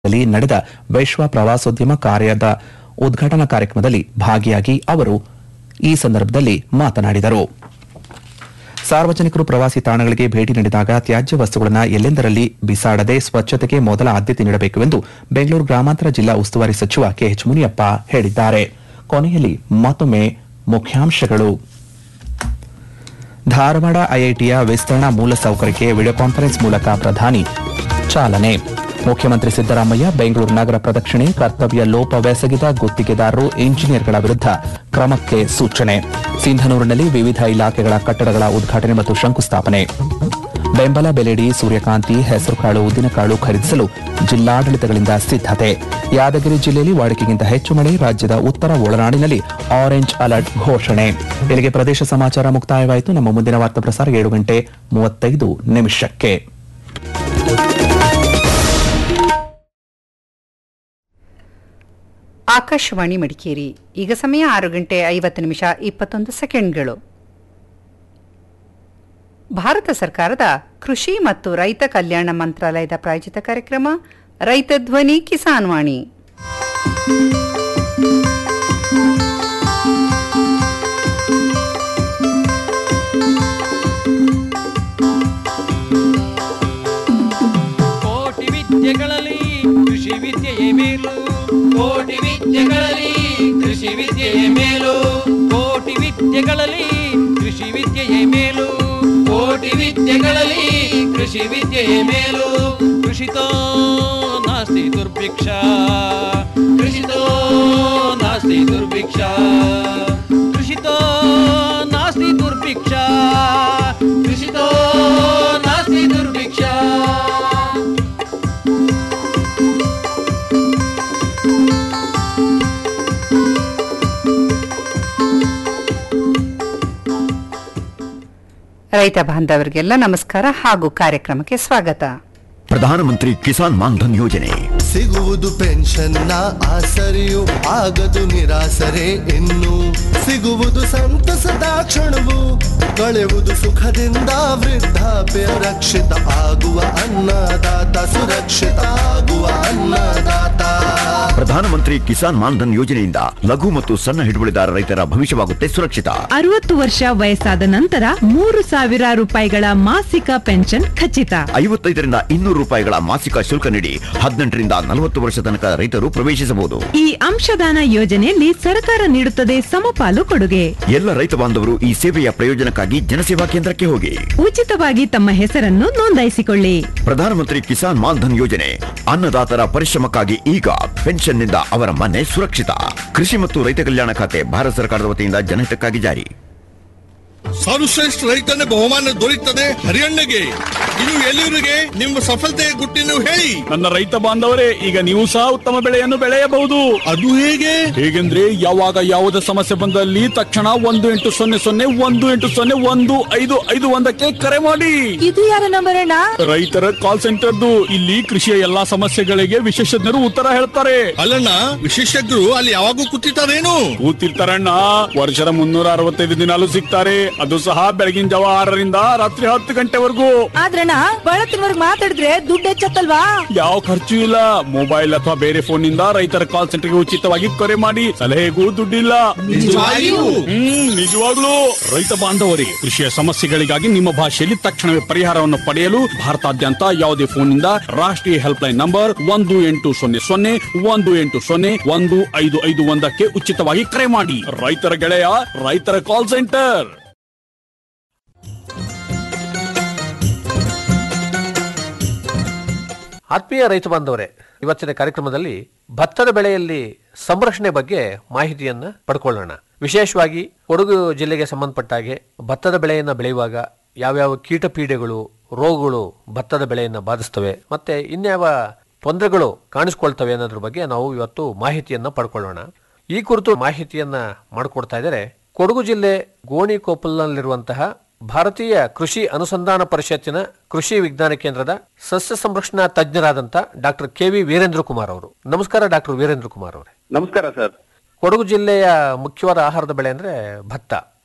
ದಲ್ಲಿ ನಡೆದ ವಿಶ್ವ ಪ್ರವಾಸೋದ್ಯಮ ಕಾರ್ಯದ ಉದ್ಘಾಟನಾ ಕಾರ್ಯಕ್ರಮದಲ್ಲಿ ಭಾಗಿಯಾಗಿ ಅವರು ಈ ಸಂದರ್ಭದಲ್ಲಿ ಮಾತನಾಡಿದರು ಸಾರ್ವಜನಿಕರು ಪ್ರವಾಸಿ ತಾಣಗಳಿಗೆ ಭೇಟಿ ನೀಡಿದಾಗ ತ್ಯಾಜ್ಯ ವಸ್ತುಗಳನ್ನು ಎಲ್ಲೆಂದರಲ್ಲಿ ಬಿಸಾಡದೆ ಸ್ವಚ್ಛತೆಗೆ ಮೊದಲ ಆದ್ಯತೆ ನೀಡಬೇಕು ಎಂದು ಬೆಂಗಳೂರು ಗ್ರಾಮಾಂತರ ಜಿಲ್ಲಾ ಉಸ್ತುವಾರಿ ಸಚಿವ ಕೆಎಚ್ ಮುನಿಯಪ್ಪ ಹೇಳಿದ್ದಾರೆ ಕೊನೆಯಲ್ಲಿ ಮತ್ತೊಮ್ಮೆ ಮುಖ್ಯಾಂಶಗಳು ಧಾರವಾಡ ಐಐಟಿಯ ವಿಸ್ತರಣಾ ಮೂಲಸೌಕರ್ಯಕ್ಕೆ ವಿಡಿಯೋ ಕಾನ್ಫರೆನ್ಸ್ ಮೂಲಕ ಪ್ರಧಾನಿ ಚಾಲನೆ ಮುಖ್ಯಮಂತ್ರಿ ಸಿದ್ದರಾಮಯ್ಯ ಬೆಂಗಳೂರು ನಗರ ಪ್ರದಕ್ಷಿಣೆ ಕರ್ತವ್ಯ ಲೋಪವೆಸಗಿದ ಗುತ್ತಿಗೆದಾರರು ಇಂಜಿನಿಯರ್ಗಳ ವಿರುದ್ಧ ಕ್ರಮಕ್ಕೆ ಸೂಚನೆ ಸಿಂಧನೂರಿನಲ್ಲಿ ವಿವಿಧ ಇಲಾಖೆಗಳ ಕಟ್ಟಡಗಳ ಉದ್ಘಾಟನೆ ಮತ್ತು ಶಂಕುಸ್ಥಾಪನೆ ಬೆಂಬಲ ಬೆಲೆಡಿ ಸೂರ್ಯಕಾಂತಿ ಹೆಸರುಕಾಳು ಉದ್ದಿನಕಾಳು ಖರೀದಿಸಲು ಜಿಲ್ಲಾಡಳಿತಗಳಿಂದ ಸಿದ್ಧತೆ ಯಾದಗಿರಿ ಜಿಲ್ಲೆಯಲ್ಲಿ ವಾಡಿಕೆಗಿಂತ ಹೆಚ್ಚು ಮಳೆ ರಾಜ್ಯದ ಉತ್ತರ ಒಳನಾಡಿನಲ್ಲಿ ಆರೆಂಜ್ ಅಲರ್ಟ್ ಘೋಷಣೆ ಇಲ್ಲಿಗೆ ಪ್ರದೇಶ ಸಮಾಚಾರ ಮುಕ್ತಾಯವಾಯಿತು ನಮ್ಮ ಮುಂದಿನ ವಾರ್ತಾ ಪ್ರಸಾರ ಏಳು ಗಂಟೆ ಮೂವತ್ತೈದು ನಿಮಿಷಕ್ಕೆ ಆಕಾಶವಾಣಿ ಮಡಿಕೇರಿ ಈಗ ಸಮಯ ಆರು ಗಂಟೆ ಐವತ್ತು ನಿಮಿಷ ಇಪ್ಪತ್ತೊಂದು ಸೆಕೆಂಡ್ಗಳು ಭಾರತ ಸರ್ಕಾರದ ಕೃಷಿ ಮತ್ತು ರೈತ ಕಲ್ಯಾಣ ಮಂತ್ರಾಲಯದ ಪ್ರಾಯೋಜಿತ ಕಾರ್ಯಕ್ರಮ ರೈತ ಧ್ವನಿ ಕಿಸಾನ್ ವಾಣಿ ಕೋಟಿ ವಿದ್ಯೆಗಳಲ್ಲಿ ಕೃಷಿ ವಿದ್ಯೆಯೇ ಮೇಲು ಕೋಟಿ ವಿದ್ಯೆಗಳಲ್ಲಿ ಕೃಷಿ ವಿದ್ಯೆಯೇ ಮೇಲು ಕೋಟಿ ವಿದ್ಯೆಗಳಲ್ಲಿ ಕೃಷಿ ವಿದ್ಯೆಯೇ ಮೇಲು ಕೋಟಿ ವಿದ್ಯೆಗಳಲ್ಲಿ ಕೃಷಿ ವಿದ್ಯೆಯೇ ಮೇಲು ಕೃಷಿತೋ ನಾಸ್ತಿ ದುರ್ಭಿಕ್ಷ ಕೃಷಿತೋ ನಾಸ್ತಿ ದುರ್ಭಿಕ್ಷ ಕೃಷಿತೋ ನಾಸ್ತಿ ದುರ್ಭಿಕ್ಷ ಕೃಷಿತೋ ನಾಸ್ತಿ ದುರ್ಭಿಕ್ಷ ರೈತ ಬಾಂಧವರಿಗೆಲ್ಲ ನಮಸ್ಕಾರ ಹಾಗೂ ಕಾರ್ಯಕ್ರಮಕ್ಕೆ ಸ್ವಾಗತ ಪ್ರಧಾನಮಂತ್ರಿ ಕಿಸಾನ್ ಮಾನ್ಧನ್ ಯೋಜನೆ ಸಿಗುವುದು ಪೆನ್ಷನ್ನ ಆಸರೆಯು ಆಗದು ನಿರಾಸರೆ ಇನ್ನು ಸಿಗುವುದು ಸಂತಸದ ಕ್ಷಣವು ಕಳೆಯುವುದು ಸುಖದಿಂದ ವೃದ್ಧಾಪ್ಯ ರಕ್ಷಿತ ಆಗುವ ಅನ್ನದಾತ ಸುರಕ್ಷಿತ ಆಗುವ ಅನ್ನದಾತ ಪ್ರಧಾನಮಂತ್ರಿ ಕಿಸಾನ್ ಮಾನ್ಧನ್ ಯೋಜನೆಯಿಂದ ಲಘು ಮತ್ತು ಸಣ್ಣ ಹಿಡುವಳಿದಾರ ರೈತರ ಭವಿಷ್ಯವಾಗುತ್ತೆ ಸುರಕ್ಷಿತ ಅರವತ್ತು ವರ್ಷ ವಯಸ್ಸಾದ ನಂತರ ಮೂರು ಸಾವಿರ ರೂಪಾಯಿಗಳ ಮಾಸಿಕ ಪೆನ್ಷನ್ ಖಚಿತ ಐವತ್ತೈದರಿಂದ ಇನ್ನೂರು ರೂಪಾಯಿಗಳ ಮಾಸಿಕ ಶುಲ್ಕ ನೀಡಿ ಹದಿನೆಂಟರಿಂದ ನಲವತ್ತು ವರ್ಷ ತನಕ ರೈತರು ಪ್ರವೇಶಿಸಬಹುದು ಈ ಅಂಶದಾನ ಯೋಜನೆಯಲ್ಲಿ ಸರ್ಕಾರ ನೀಡುತ್ತದೆ ಸಮಪಾಲು ಕೊಡುಗೆ ಎಲ್ಲ ರೈತ ಬಾಂಧವರು ಈ ಸೇವೆಯ ಪ್ರಯೋಜನಕ್ಕಾಗಿ ಜನಸೇವಾ ಕೇಂದ್ರಕ್ಕೆ ಹೋಗಿ ಉಚಿತವಾಗಿ ತಮ್ಮ ಹೆಸರನ್ನು ನೋಂದಾಯಿಸಿಕೊಳ್ಳಿ ಪ್ರಧಾನಮಂತ್ರಿ ಕಿಸಾನ್ ಮಾನ್ಧನ್ ಯೋಜನೆ ಅನ್ನದಾತರ ಪರಿಶ್ರಮಕ್ಕಾಗಿ ಈಗ ಪೆನ್ಷನ್ನಿಂದ ಅವರ ಮನೆ ಸುರಕ್ಷಿತ ಕೃಷಿ ಮತ್ತು ರೈತ ಕಲ್ಯಾಣ ಖಾತೆ ಭಾರತ ಸರ್ಕಾರದ ವತಿಯಿಂದ ಜನಹಿತಕ್ಕಾಗಿ ಜಾರಿ ಸರ್ವಶ್ರೇಷ್ಠ ರೈತನ ಬಹುಮಾನ ದೊರೆಯುತ್ತದೆ ಹರಿಯಣ್ಣಗೆ ಇದು ಎಲ್ಲಿವರಿಗೆ ನಿಮ್ಮ ಸಫಲತೆಯ ಗುಟ್ಟಿನ ಹೇಳಿ ನನ್ನ ರೈತ ಬಾಂಧವರೇ ಈಗ ನೀವು ಸಹ ಉತ್ತಮ ಬೆಳೆಯನ್ನು ಬೆಳೆಯಬಹುದು ಅದು ಹೇಗೆ ಹೇಗೆಂದ್ರೆ ಯಾವಾಗ ಯಾವುದೇ ಸಮಸ್ಯೆ ಬಂದಲ್ಲಿ ತಕ್ಷಣ ಒಂದು ಎಂಟು ಸೊನ್ನೆ ಸೊನ್ನೆ ಒಂದು ಎಂಟು ಸೊನ್ನೆ ಒಂದು ಐದು ಐದು ಒಂದಕ್ಕೆ ಕರೆ ಮಾಡಿ ಇದು ಯಾರ ನಂಬರ್ ಅಣ್ಣ ರೈತರ ಕಾಲ್ ಸೆಂಟರ್ದು ಇಲ್ಲಿ ಕೃಷಿಯ ಎಲ್ಲಾ ಸಮಸ್ಯೆಗಳಿಗೆ ವಿಶೇಷಜ್ಞರು ಉತ್ತರ ಹೇಳ್ತಾರೆ ಅಲ್ಲಣ್ಣ ವಿಶೇಷಜ್ಞರು ಅಲ್ಲಿ ಯಾವಾಗೂ ಕೂತಿರ್ತಾರೇನು ಕೂತಿರ್ತಾರಣ್ಣ ವರ್ಷದ ಮುನ್ನೂರ ಅರವತ್ತೈದು ದಿನಾಲು ಸಿಗ್ತಾರೆ ಅದು ಸಹ ಬೆಳಗಿನ ಜಾವ ಆರರಿಂದ ರಾತ್ರಿ ಹತ್ತು ಗಂಟೆವರೆಗೂ ಆದ್ರಣ್ಣ ಬಳತ್ತಿನವರ್ಗ್ ಮಾತಾಡಿದ್ರೆ ದುಡ್ಡು ಹೆಚ್ಚತ್ತಲ್ವಾ ಯಾವ ಖರ್ಚು ಇಲ್ಲ ಮೊಬೈಲ್ ಅಥವಾ ಬೇರೆ ಫೋನ್ ನಿಂದ ರೈತರ ಕಾಲ್ ಸೆಂಟರ್ಗೆ ಉಚಿತವಾಗಿ ಕರೆ ಮಾಡಿ ಸಲಹೆಗೂ ದುಡ್ಡಿಲ್ಲ ನಿಜವಾಗಿಯೂ? ಹ್ಮ್ ನಿಜವಾಗ್ಲೂ ರೈತ ಬಾಂಧವರೇ ಕೃಷಿಯ ಸಮಸ್ಯೆಗಳಿಗಾಗಿ ನಿಮ್ಮ ಭಾಷೆಯಲ್ಲಿ ತಕ್ಷಣವೇ ಪರಿಹಾರವನ್ನು ಪಡೆಯಲು ಭಾರತಾದ್ಯಂತ ಯಾವುದೇ ಫೋನ್ನಿಂದ ರಾಷ್ಟ್ರೀಯ ಹೆಲ್ಪ್ ಲೈನ್ ನಂಬರ್ ಒಂದು ಎಂಟು ಸೊನ್ನೆ ಸೊನ್ನೆ ಒಂದು ಎಂಟು ಸೊನ್ನೆ ಒಂದು ಐದು ಐದು ಒಂದಕ್ಕೆ ಉಚಿತವಾಗಿ ಕರೆ ಮಾಡಿ ರೈತರ ಗೆಳೆಯ ರೈತರ ಕಾಲ್ ಸೆಂಟರ್ ಆತ್ಮೀಯ ರೈತ ಬಾಂಧವರೇ ಇವತ್ತಿನ ಕಾರ್ಯಕ್ರಮದಲ್ಲಿ ಭತ್ತದ ಬೆಳೆಯಲ್ಲಿ ಸಂರಕ್ಷಣೆ ಬಗ್ಗೆ ಮಾಹಿತಿಯನ್ನ ಪಡ್ಕೊಳ್ಳೋಣ ವಿಶೇಷವಾಗಿ ಕೊಡಗು ಜಿಲ್ಲೆಗೆ ಸಂಬಂಧಪಟ್ಟ ಹಾಗೆ ಭತ್ತದ ಬೆಳೆಯನ್ನ ಬೆಳೆಯುವಾಗ ಯಾವ್ಯಾವ ಕೀಟ ಪೀಡೆಗಳು ರೋಗಗಳು ಭತ್ತದ ಬೆಳೆಯನ್ನ ಬಾಧಿಸ್ತವೆ ಮತ್ತೆ ಇನ್ಯಾವ ತೊಂದರೆಗಳು ಕಾಣಿಸ್ಕೊಳ್ತವೆ ಅನ್ನೋದ್ರ ಬಗ್ಗೆ ನಾವು ಇವತ್ತು ಮಾಹಿತಿಯನ್ನ ಪಡ್ಕೊಳ್ಳೋಣ ಈ ಕುರಿತು ಮಾಹಿತಿಯನ್ನ ಮಾಡಿಕೊಡ್ತಾ ಇದ್ದಾರೆ ಕೊಡಗು ಜಿಲ್ಲೆ ಗೋಣಿಕೊಪ್ಪಲ್ನಲ್ಲಿರುವಂತಹ ಭಾರತೀಯ ಕೃಷಿ ಅನುಸಂಧಾನ ಪರಿಷತ್ತಿನ ಕೃಷಿ ವಿಜ್ಞಾನ ಕೇಂದ್ರದ ಸಸ್ಯ ಸಂರಕ್ಷಣಾ ತಜ್ಞರಾದಂಥ doctor K V Virendra Kumar ಅವರು ನಮಸ್ಕಾರ ಡಾಕ್ಟರ್ ವೀರೇಂದ್ರ ಕುಮಾರ್ ಅವರೇ ನಮಸ್ಕಾರ ಸರ್ ಕೊಡಗು ಜಿಲ್ಲೆಯ ಮುಖ್ಯವಾದ ಆಹಾರದ ಬೆಳೆ ಅಂದ್ರೆ ಭತ್ತ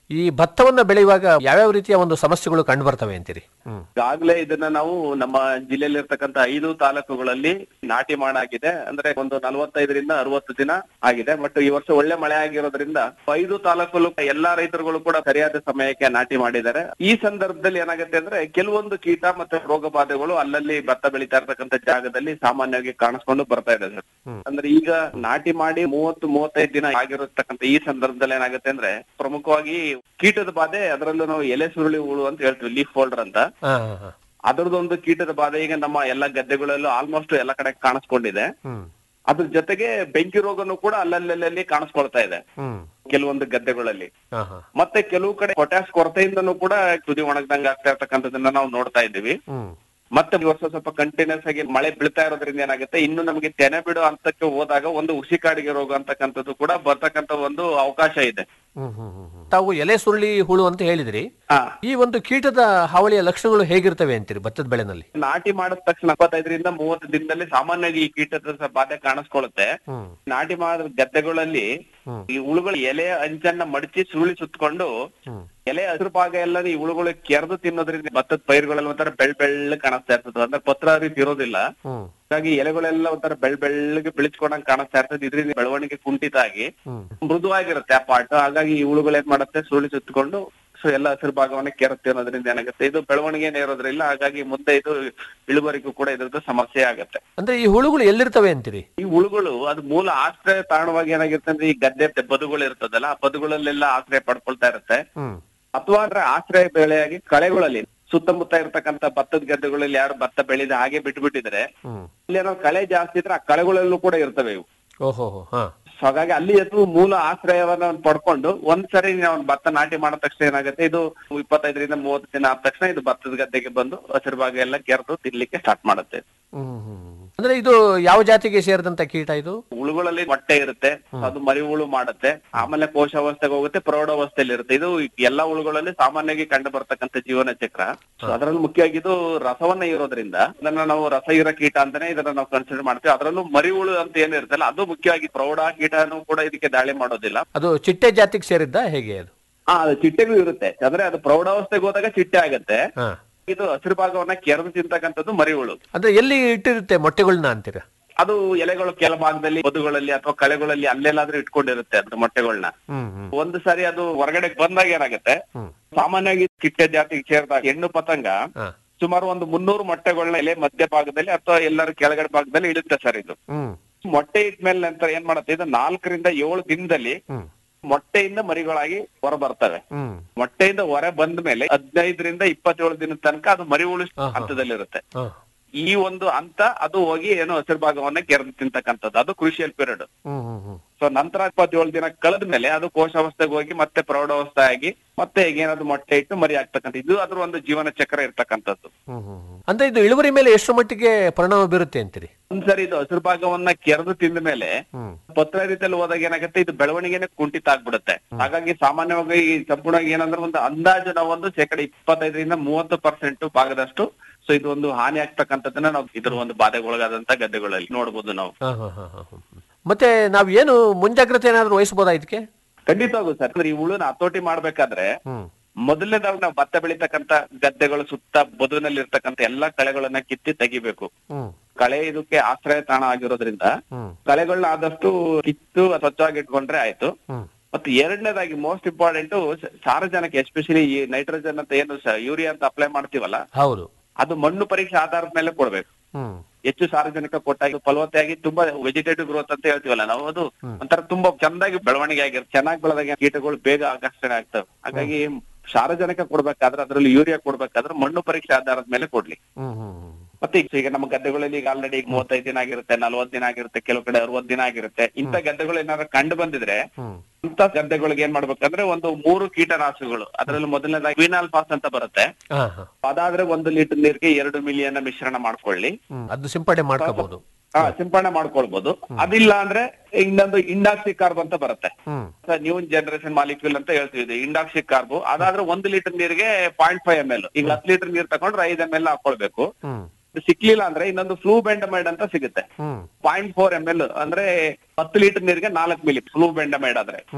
ಈ ಭತ್ತವನ್ನ ಬೆಳೆಯುವಾಗ ಯಾವ್ಯಾವ ರೀತಿಯ ಒಂದು ಸಮಸ್ಯೆಗಳು ಕಂಡು ಬರ್ತವೆ ಅಂತೀರಿ ಹ್ಮ್ ಈಗಾಗಲೇ ಇದನ್ನ ನಾವು ನಮ್ಮ ಜಿಲ್ಲೆಯಲ್ಲಿ ಇರ್ತಕ್ಕಂತ ಐದು ತಾಲೂಕುಗಳಲ್ಲಿ ನಾಟಿ ಮಾಡಾಗಿದೆ ಅಂದ್ರೆ ಒಂದು ನಲವತ್ತೈದರಿಂದ ಅರವತ್ತು ದಿನ ಆಗಿದೆ ಬಟ್ ಈ ವರ್ಷ ಒಳ್ಳೆ ಮಳೆ ಆಗಿರೋದ್ರಿಂದ ಐದು ತಾಲೂಕಲ್ಲೂ ಎಲ್ಲಾ ರೈತರುಗಳು ಕೂಡ ಸರಿಯಾದ ಸಮಯಕ್ಕೆ ನಾಟಿ ಮಾಡಿದ್ದಾರೆ ಈ ಸಂದರ್ಭದಲ್ಲಿ ಏನಾಗುತ್ತೆ ಅಂದ್ರೆ ಕೆಲವೊಂದು ಕೀಟ ಮತ್ತೆ ರೋಗ ಬಾಧೆಗಳು ಅಲ್ಲಲ್ಲಿ ಭತ್ತ ಬೆಳೀತಾ ಇರ್ತಕ್ಕಂಥ ಜಾಗದಲ್ಲಿ ಸಾಮಾನ್ಯವಾಗಿ ಕಾಣಿಸ್ಕೊಂಡು ಬರ್ತಾ ಇದೆ ಸರ್ ಅಂದ್ರೆ ಈಗ ನಾಟಿ ಮಾಡಿ ಮೂವತ್ತು ಮೂವತ್ತೈದು ದಿನ ಆಗಿರತಕ್ಕಂಥ ಈ ಸಂದರ್ಭದಲ್ಲಿ ಏನಾಗುತ್ತೆ ಅಂದ್ರೆ ಪ್ರಮುಖವಾಗಿ ಕೀಟದ ಬಾಧೆ ಅದರಲ್ಲೂ ನಾವು ಎಲೆ ಸುರುಳಿ ಹುಳು ಅಂತ ಹೇಳ್ತೀವಿ ಲೀಫ್ ಫೋಲ್ಡರ್ ಅಂತ ಹಾ ಹಾ ಹಾ ಅದರದೊಂದು ಕೀಟದ ಬಾಧೆ ಈಗ ನಮ್ಮ ಎಲ್ಲಾ ಗದ್ದೆಗಳಲ್ಲೂ ಆಲ್ಮೋಸ್ಟ್ ಎಲ್ಲ ಕಡೆ ಕಾಣಿಸ್ಕೊಂಡಿದೆ ಹ್ಮ್ ಅದ್ರ ಜೊತೆಗೆ ಬೆಂಕಿ ರೋಗನು ಕೂಡ ಅಲ್ಲಲ್ಲಿ ಕಾಣಿಸ್ಕೊಳ್ತಾ ಇದೆ ಹ್ಮ್ ಕೆಲವೊಂದು ಗದ್ದೆಗಳಲ್ಲಿ ಹಾ ಹಾ ಮತ್ತೆ ಕೆಲವು ಕಡೆ ಪೊಟ್ಯಾಶ್ ಕೊರತೆಯಿಂದನೂ ಕೂಡ ತುದಿ ಒಣಗ್ದಂಗ ಆಗ್ತಾ ಇರ್ತಕ್ಕಂಥದನ್ನ ನಾವು ನೋಡ್ತಾ ಇದ್ದೀವಿ ಹ್ಮ್ ಮತ್ತೆ ಈ ವರ್ಷ ಸ್ವಲ್ಪ ಕಂಟಿನ್ಯೂಸ್ ಆಗಿ ಮಳೆ ಬೀಳ್ತಾ ಇರೋದ್ರಿಂದ ಏನಾಗುತ್ತೆ ಇನ್ನು ನಮಗೆ ತೆನೆ ಬಿಡು ಹಂತಕ್ಕೆ ಹೋದಾಗ ಒಂದು ಉಸಿ ಕಾಡಿಗೆ ರೋಗ ಅಂತಕ್ಕಂಥದ್ದು ಕೂಡ ಬರ್ತಕ್ಕಂಥ ಒಂದು ಅವಕಾಶ ಇದೆ ಹ್ಮ್ ಹ್ಮ್ ಹ್ಮ್ ಹ್ಮ್. ತಾವು ಎಲೆ ಸುರುಳಿ ಹುಳು ಅಂತ ಹೇಳಿದ್ರಿ ಹಾ ಈ ಒಂದು ಕೀಟದ ಹಾವಳಿಯ ಲಕ್ಷಣಗಳು ಹೇಗಿರ್ತವೆ ಅಂತೀರಿ ಭತ್ತದ ಬೆಳೆನಲ್ಲಿ ನಾಟಿ ಮಾಡಿದ ತಕ್ಷಣ ಇಪ್ಪತ್ತೈದರಿಂದ ಮೂವತ್ತು ದಿನದಲ್ಲಿ ಸಾಮಾನ್ಯವಾಗಿ ಈ ಕೀಟದ ಸ- ಬಾಧೆ ಕಾಣಿಸ್ಕೊಳ್ಳುತ್ತೆ ಹ್ಮ್ ನಾಟಿ ಮಾಡಿದ ಗದ್ದೆಗಳಲ್ಲಿ ಹ್ಮ್. ಈ ಹುಳುಗಳು ಎಲೆ ಅಂಚನ್ನ ಮಡಚಿ ಸುರುಳಿ ಸುತ್ತಕೊಂಡು ಹ್ಮ್ ಎಲೆ ಹಸಿರು ಭಾಗ ಎಲ್ಲ ಈ ಹುಳುಗಳು ಕೆರೆದು ತಿನ್ನೋದ್ರಿಂದ ಭತ್ತದ ಪೈರುಗಳೆಲ್ಲ ಒಂಥರ ಬೆಳ್ ಬೆಳ್ಳ ಕಾಣಿಸ್ತಾ ಇರ್ತದೆ ಅಂದ್ರೆ ಪತ್ರ ರೀತಿ ಇರೋದಿಲ್ಲ ಹ್ಮ್ ಹಾಗಾಗಿ ಎಲೆಗಳೆಲ್ಲ ಒಂಥರ ಬೆಳ್ ಬೆಳ್ಳಗೆ ಬೆಳೆಸ್ಕೊಂಡಂಗ್ ಕಾಣಿಸ್ತಾ ಇರ್ತದೆ ಇದರಿಂದ ಬೆಳವಣಿಗೆ ಕುಂಠಿತ ಆಗಿ ಹ್ಮ್ ಮೃದುವಾಗಿರುತ್ತೆ ಆ ಪಾಟ್ ಹಾಗಾಗಿ ಈ ಹುಳುಗಳು ಏನ್ ಮಾಡುತ್ತೆ ಸುರುಳಿ ಸುತ್ತಕೊಂಡು ಸೊ ಎಲ್ಲ ಹಸಿರು ಭಾಗವನ್ನ ಕೆರುತ್ತೆ ಅನ್ನೋದ್ರಿಂದ ಏನಾಗುತ್ತೆ ಇದು ಬೆಳವಣಿಗೆನೇ ಇರೋದ್ರಿಲ್ಲ ಹಾಗಾಗಿ ಮುಂದೆ ಇದು ಇಳುವರಿಗೂ ಕೂಡ ಇದ್ರದ್ದು ಸಮಸ್ಯೆ ಆಗುತ್ತೆ ಅಂದ್ರೆ ಈ ಹುಳುಗಳು ಎಲ್ಲಿರ್ತವೆ ಅಂತೀರಿ ಈ ಹುಳುಗಳು ಅದು ಮೂಲ ಆಶ್ರಯ ತಾಣವಾಗಿ ಏನಾಗಿರುತ್ತೆ ಅಂದ್ರೆ ಈ ಗದ್ದೆ ಬದುಗಳು ಇರ್ತದಲ್ಲ ಆ ಬದುಗಳಲ್ಲೆಲ್ಲ ಆಶ್ರಯ ಪಡ್ಕೊಳ್ತಾ ಇರುತ್ತೆ ಹ್ಮ್ ಅಥವಾ ಅಂದ್ರೆ ಆಶ್ರಯ ಬೆಳೆಯಾಗಿ ಕಳೆಗಳಲ್ಲಿ ಸುತ್ತಮುತ್ತ ಇರ್ತಕ್ಕಂಥ ಭತ್ತದ ಗದ್ದೆಗಳಲ್ಲಿ ಯಾರು ಭತ್ತ ಬೆಳೆದ ಹಾಗೆ ಬಿಟ್ಬಿಟ್ಟಿದ್ರೆ ಹ್ಮ್ ಇಲ್ಲಿ ಏನೋ ಕಳೆ ಜಾಸ್ತಿ ಇದ್ರೆ ಆ ಕಳೆಗಳಲ್ಲೂ ಕೂಡ ಇರ್ತವೆ ಇವು ಓಹೋ ಹಾ ಸೊ ಹಾಗಾಗಿ ಅಲ್ಲಿ ಅದು ಮೂಲ ಆಶ್ರಯವನ್ನ ಅವ್ನು ಪಡ್ಕೊಂಡು ಒಂದ್ ಸರಿ ನಾವು ಭತ್ತ ನಾಟಿ ಮಾಡಿದ ತಕ್ಷಣ ಏನಾಗುತ್ತೆ ಇದು ಇಪ್ಪತ್ತೈದರಿಂದ ಮೂವತ್ತು ದಿನ ಆದ ತಕ್ಷಣ ಇದು ಭತ್ತದ ಗದ್ದೆಗೆ ಬಂದು ಹಸಿರು ಭಾಗ ಎಲ್ಲ ಕೆರೆದು ತಿನ್ಲಿಕ್ಕೆ ಸ್ಟಾರ್ಟ್ ಮಾಡುತ್ತೆ ಹ್ಮ್ ಹ್ಮ್ ಹ್ಮ್. ಅಂದ್ರೆ ಇದು ಯಾವ ಜಾತಿಗೆ ಸೇರಿದಂತ ಕೀಟ ಇದು ಹುಳುಗಳಲ್ಲಿ ಮೊಟ್ಟೆ ಇರುತ್ತೆ ಅದು ಮರಿ ಹುಳು ಮಾಡುತ್ತೆ ಆಮೇಲೆ ಕೋಶಾವಸ್ಥೆಗೆ ಹೋಗುತ್ತೆ ಪ್ರೌಢಾವಸ್ಥೆಯಲ್ಲಿ ಇರುತ್ತೆ ಇದು ಎಲ್ಲಾ ಹುಳುಗಳಲ್ಲಿ ಸಾಮಾನ್ಯವಾಗಿ ಕಂಡು ಬರ್ತಕ್ಕಂಥ ಜೀವನ ಚಕ್ರ ಸೊ ಅದರಲ್ಲಿ ಮುಖ್ಯವಾಗಿ ಇದು ರಸವನ್ನ ಇರೋದ್ರಿಂದ ಇದನ್ನ ನಾವು ರಸ ಇರೋ ಕೀಟ ಅಂತಾನೆ ಇದನ್ನ ನಾವು ಕನ್ಸಿಡರ್ ಮಾಡ್ತೀವಿ ಅದರಲ್ಲೂ ಮರಿ ಹುಳು ಅಂತ ಏನಿರುತ್ತಲ್ಲ ಅದು ಮುಖ್ಯವಾಗಿ ಪ್ರೌಢ ಕೀಟನೂ ಕೂಡ ಇದಕ್ಕೆ ದಾಳಿ ಮಾಡೋದಿಲ್ಲ ಅದು ಚಿಟ್ಟೆ ಜಾತಿಗೆ ಸೇರಿದ್ದ ಹೇಗೆ ಅದು ಆ ಅದು ಚಿಟ್ಟೆಗೂ ಇರುತ್ತೆ ಅಂದ್ರೆ ಅದು ಪ್ರೌಢಾವಸ್ಥೆಗೆ ಹೋದಾಗ ಚಿಟ್ಟೆ ಆಗತ್ತೆ ಹಾ ಇದು ಹಸಿರು ಭಾಗವನ್ನ ಕೆರೆದು ತಿಂತಕ್ಕಂಥದ್ದು ಮರಿ ಹುಳು ಅಂದ್ರೆ ಎಲ್ಲಿ ಇಟ್ಟಿರುತ್ತೆ ಮೊಟ್ಟೆಗಳನ್ನ ಅಂತೀರಾ ಅದು ಎಲೆಗಳು ಕೆಲ ಭಾಗದಲ್ಲಿ ಬದುಗಳಲ್ಲಿ ಅಥವಾ ಕಳೆಗಳಲ್ಲಿ ಅಲ್ಲೆಲ್ಲಾದ್ರೂ ಇಟ್ಕೊಂಡಿರುತ್ತೆ ಅದ್ರ ಮೊಟ್ಟೆಗಳನ್ನ ಹ್ಮ್ ಹ್ಮ್ ಒಂದು ಸಾರಿ ಅದು ಹೊರಗಡೆ ಬಂದಾಗ ಏನಾಗುತ್ತೆ ಹ್ಮ್ ಸಾಮಾನ್ಯವಾಗಿ ಚಿಟ್ಟೆ ಜಾತಿಗೆ ಸೇರಿದ ಹೆಣ್ಣು ಪತಂಗ ಹಾ ಸುಮಾರು ಒಂದು ಮುನ್ನೂರು ಮೊಟ್ಟೆಗಳನ್ನ ಎಲೆ ಮಧ್ಯ ಭಾಗದಲ್ಲಿ ಅಥವಾ ಎಲ್ಲರ ಕೆಳಗಡೆ ಭಾಗದಲ್ಲಿ ಇಡುತ್ತೆ ಸರ್ ಇದು ಹ್ಮ್ ಮೊಟ್ಟೆ ಇಟ್ಮೇಲೆ ನಂತರ ಏನ್ ಮಾಡುತ್ತೆ ಇದು ನಾಲ್ಕರಿಂದ ಏಳು ದಿನದಲ್ಲಿ ಹ್ಮ್ ಮೊಟ್ಟೆಯಿಂದ ಮರಿಗಳಾಗಿ ಹೊರ ಬರ್ತವೆ ಹ್ಮ್ ಮೊಟ್ಟೆಯಿಂದ ಹೊರ ಬಂದ ಮೇಲೆ ಹದಿನೈದರಿಂದ ಇಪ್ಪತ್ತೇಳು ದಿನದ ತನಕ ಅದು ಮರಿ ಉಳಿಸ್ ಆಹಾ. ಹಂತದಲ್ಲಿರುತ್ತೆ ಹಾ ಈ ಒಂದು ಹಂತ ಅದು ಹೋಗಿ ಏನೋ ಹಸಿರು ಭಾಗವನ್ನ ಕೆರೆದು ತಿಂತಕ್ಕಂಥದ್ದು ಅದು crucial period hmm hmm hmm so ನಂತರ ಇಪ್ಪತ್ತೇಳು ದಿನ ಕಳೆದ ಮೇಲೆ ಅದು ಕೋಶಾವಸ್ಥೆಗೆ ಹೋಗಿ ಮತ್ತೆ ಪ್ರೌಢಾವಸ್ಥೆ ಆಗಿ ಮತ್ತೆ ಈಗ ಏನಾದ್ರು ಮೊಟ್ಟೆ ಇಟ್ಟು ಮರಿ ಆಗ್ತಕ್ಕಂಥ ಇದು ಅದ್ರ ಒಂದು ಜೀವನ ಚಕ್ರ ಇರ್ತಕ್ಕಂಥದ್ದು ಹ್ಮ್ ಹ್ಮ್ ಹ್ಮ್. ಅಂದ್ರೆ ಇದು ಇಳುವರಿ ಮೇಲೆ ಎಷ್ಟು ಮಟ್ಟಿಗೆ ಪರಿಣಾಮ ಬೀರುತ್ತೆ ಅಂತೀರಿ ಒಂದ್ಸರಿ ಇದು ಹಸಿರು ಭಾಗವನ್ನ ಕೆರೆದು ತಿಂದ ಮೇಲೆ ಹ್ಮ್ ಪತ್ರ ರೀತಿಯಲ್ಲಿ ಹೋದಾಗ ಏನಾಗುತ್ತೆ ಇದು ಬೆಳವಣಿಗೆನೆ ಕುಂಠಿತ ಆಗ್ಬಿಡುತ್ತೆ ಹಾಗಾಗಿ ಸಾಮಾನ್ಯವಾಗಿ ಈ ಸಂಪೂರ್ಣವಾಗಿ ಏನಂದ್ರೆ ಒಂದು ಅಂದಾಜು ನಾವು ಒಂದು ಶೇಕಡ ಇಪ್ಪತ್ತೈದರಿಂದ ಮೂವತ್ತು ಪರ್ಸೆಂಟ್ ಭಾಗದಷ್ಟು ಸೊ ಇದು ಒಂದು ಹಾನಿ ಆಗ್ತಕ್ಕಂಥದ್ದನ್ನ ನಾವು ಇದ್ರ ಒಂದು ಬಾಧೆಗೊಳಗಾದಂತ ಗದ್ದೆಗಳಲ್ಲಿ ನೋಡ್ಬೋದು ನಾವು ಹಾ ಹಾ ಹಾ ಹಾ ಹಾ. ಮತ್ತೆ ನಾವ್ ಏನು ಮುಂಜಾಗ್ರತೆ ಏನಾದ್ರು ವಹಿಸಬಹುದಾ ಇದಕ್ಕೆ ಖಂಡಿತವಾಗೂ ಸರ್ ಅಂದ್ರೆ ಈ ಹುಳುನ ಹತೋಟಿ ಮಾಡ್ಬೇಕಾದ್ರೆ ಹ್ಮ್ ಮೊದಲನೇದಾಗಿ ನಾವು ಭತ್ತ ಬೆಳೀತಕ್ಕಂತ ಗದ್ದೆಗಳ ಸುತ್ತ ಬದುವಿನಲ್ಲಿ ಇರ್ತಕ್ಕಂಥ ಎಲ್ಲಾ ಕಳೆಗಳನ್ನ ಕಿತ್ತಿ ತೆಗಿಬೇಕು ಹ್ಮ್ ಕಳೆ ಇದಕ್ಕೆ ಆಶ್ರಯ ತಾಣ ಆಗಿರೋದ್ರಿಂದ ಹ್ಮ್ ಕಳೆಗಳನ್ನ ಆದಷ್ಟು ಕಿತ್ತು ಸ್ವಚ್ಛವಾಗಿ ಇಟ್ಕೊಂಡ್ರೆ ಆಯ್ತು ಹ್ಮ್ ಮತ್ತೆ ಎರಡನೇದಾಗಿ ಮೋಸ್ಟ್ ಇಂಪಾರ್ಟೆಂಟ್ ಸಾರಜನಕ ಎಸ್ಪೆಷಲಿ ಈ ನೈಟ್ರೋಜನ್ ಅಂತ ಏನು ಯೂರಿಯಾ ಅಂತ ಅಪ್ಲೈ ಮಾಡ್ತೀವಲ್ಲ ಹೌದು ಅದು ಮಣ್ಣು ಪರೀಕ್ಷೆ ಆಧಾರದ ಮೇಲೆ ಕೊಡ್ಬೇಕು ಹ್ಮ್ ಹೆಚ್ಚು ಸಾರಜನಕ ಕೊಟ್ಟಾಗ ಫಲವತ್ತಾಗಿ ತುಂಬಾ ವೆಜಿಟೇಟಿವ್ ಗ್ರೋತ್ ಅಂತ ಹೇಳ್ತೀವಲ್ಲ ನಾವು ಅದು ಒಂಥರ ತುಂಬಾ ಚಂದಾಗಿ ಬೆಳವಣಿಗೆ ಆಗಿರುತ್ತೆ ಚೆನ್ನಾಗಿ ಬೆಳೆದಾಗ ಕೀಟಗಳು ಬೇಗ ಆಕರ್ಷಣೆ ಆಗ್ತವೆ ಹಾಗಾಗಿ ಸಾರಜನಕ ಕೊಡ್ಬೇಕಾದ್ರೆ ಅದ್ರಲ್ಲಿ ಯೂರಿಯಾ ಕೊಡ್ಬೇಕಾದ್ರೆ ಮಣ್ಣು ಪರೀಕ್ಷೆ ಆಧಾರದ ಮೇಲೆ ಕೊಡ್ಲಿ ಹ್ಮ್ ಹ್ಮ್ ಹ್ಮ್ ಮತ್ತೆ ಈಗ ಈಗ ನಮ್ಮ ಗದ್ದೆಗಳಲ್ಲಿ ಈಗ ಆಲ್ರೆಡಿ ಈಗ ಮೂವತ್ತೈದು ದಿನ ಆಗಿರುತ್ತೆ ನಲ್ವತ್ ದಿನ ಆಗಿರುತ್ತೆ ಕೆಲವು ಕಡೆ ಅರವತ್ ದಿನ ಆಗಿರುತ್ತೆ ಇಂಥ ಗದ್ದೆಗಳು ಏನಾದ್ರು ಕಂಡು ಬಂದಿದ್ರೆ ಹ್ಮ್ ಅಂತ ಗದ್ದೆಗಳಿಗೆ ಏನ್ ಮಾಡ್ಬೇಕಂದ್ರೆ ಒಂದು ಮೂರು ಕೀಟನಾಶಕಗಳು ಅದ್ರಲ್ಲಿ ಮೊದಲನೇದಾಗಿ ಕ್ವಿನಾಲ್ ಪಾಸ್ ಅಂತ ಬರುತ್ತೆ ಹಾ ಹಾ ಅದಾದ್ರೆ ಒಂದು ಲೀಟರ್ ನೀರಿಗೆ ಎರಡು ಮಿಲಿಯನ್ನ ಮಿಶ್ರಣ ಮಾಡ್ಕೊಳ್ಳಿ ಹ್ಮ್ ಅದು ಸಿಂಪಡಣೆ ಮಾಡ್ಕೋಬಹುದು ಹಾ ಸಿಂಪಡಣೆ ಮಾಡ್ಕೊಳ್ಬಹುದು ಅದಿಲ್ಲ ಅಂದ್ರೆ ಇನ್ನೊಂದು ಇಂಡಾಕ್ಸಿ ಕಾರ್ಬ್ ಅಂತ ಬರುತ್ತೆ ಹ್ಮ್ ನ್ಯೂ ಜನರೇಷನ್ ಮಾಲಿಕ್ಯೂಲ್ ಅಂತ ಹೇಳ್ತೀವಿ ಇಂಡಾಕ್ಸಿ ಕಾರ್ಬು ಅದಾದ್ರೆ ಒಂದು ಲೀಟರ್ ನೀರಿಗೆ ಪಾಯಿಂಟ್ ಫೈವ್ ಎಮ್ ಎಲ್ ಈಗ ಹತ್ತು ಲೀಟರ್ ನೀರ್ ತಗೊಂಡ್ರೆ ಐದ್ ಎಮ್ ಎಲ್ ಹಾಕೊಳ್ಬೇಕು ಹ್ಮ್ ಸಿಕ್ಲಿಲ್ಲ ಅಂದ್ರೆ ಇನ್ನೊಂದು ಫ್ಲೂ ಬೆಂಡಮೈಡ್ ಅಂತ ಸಿಗುತ್ತೆ hmm point four M L ಅಂದ್ರೆ ಹತ್ತು ಲೀಟರ್ ನೀರಿಗೆ ನಾಲ್ಕು ಮಿಲಿ ಫ್ಲೂ ಬೆಂಡಮೈಡ್ ಆದ್ರೆ ಹ್ಮ್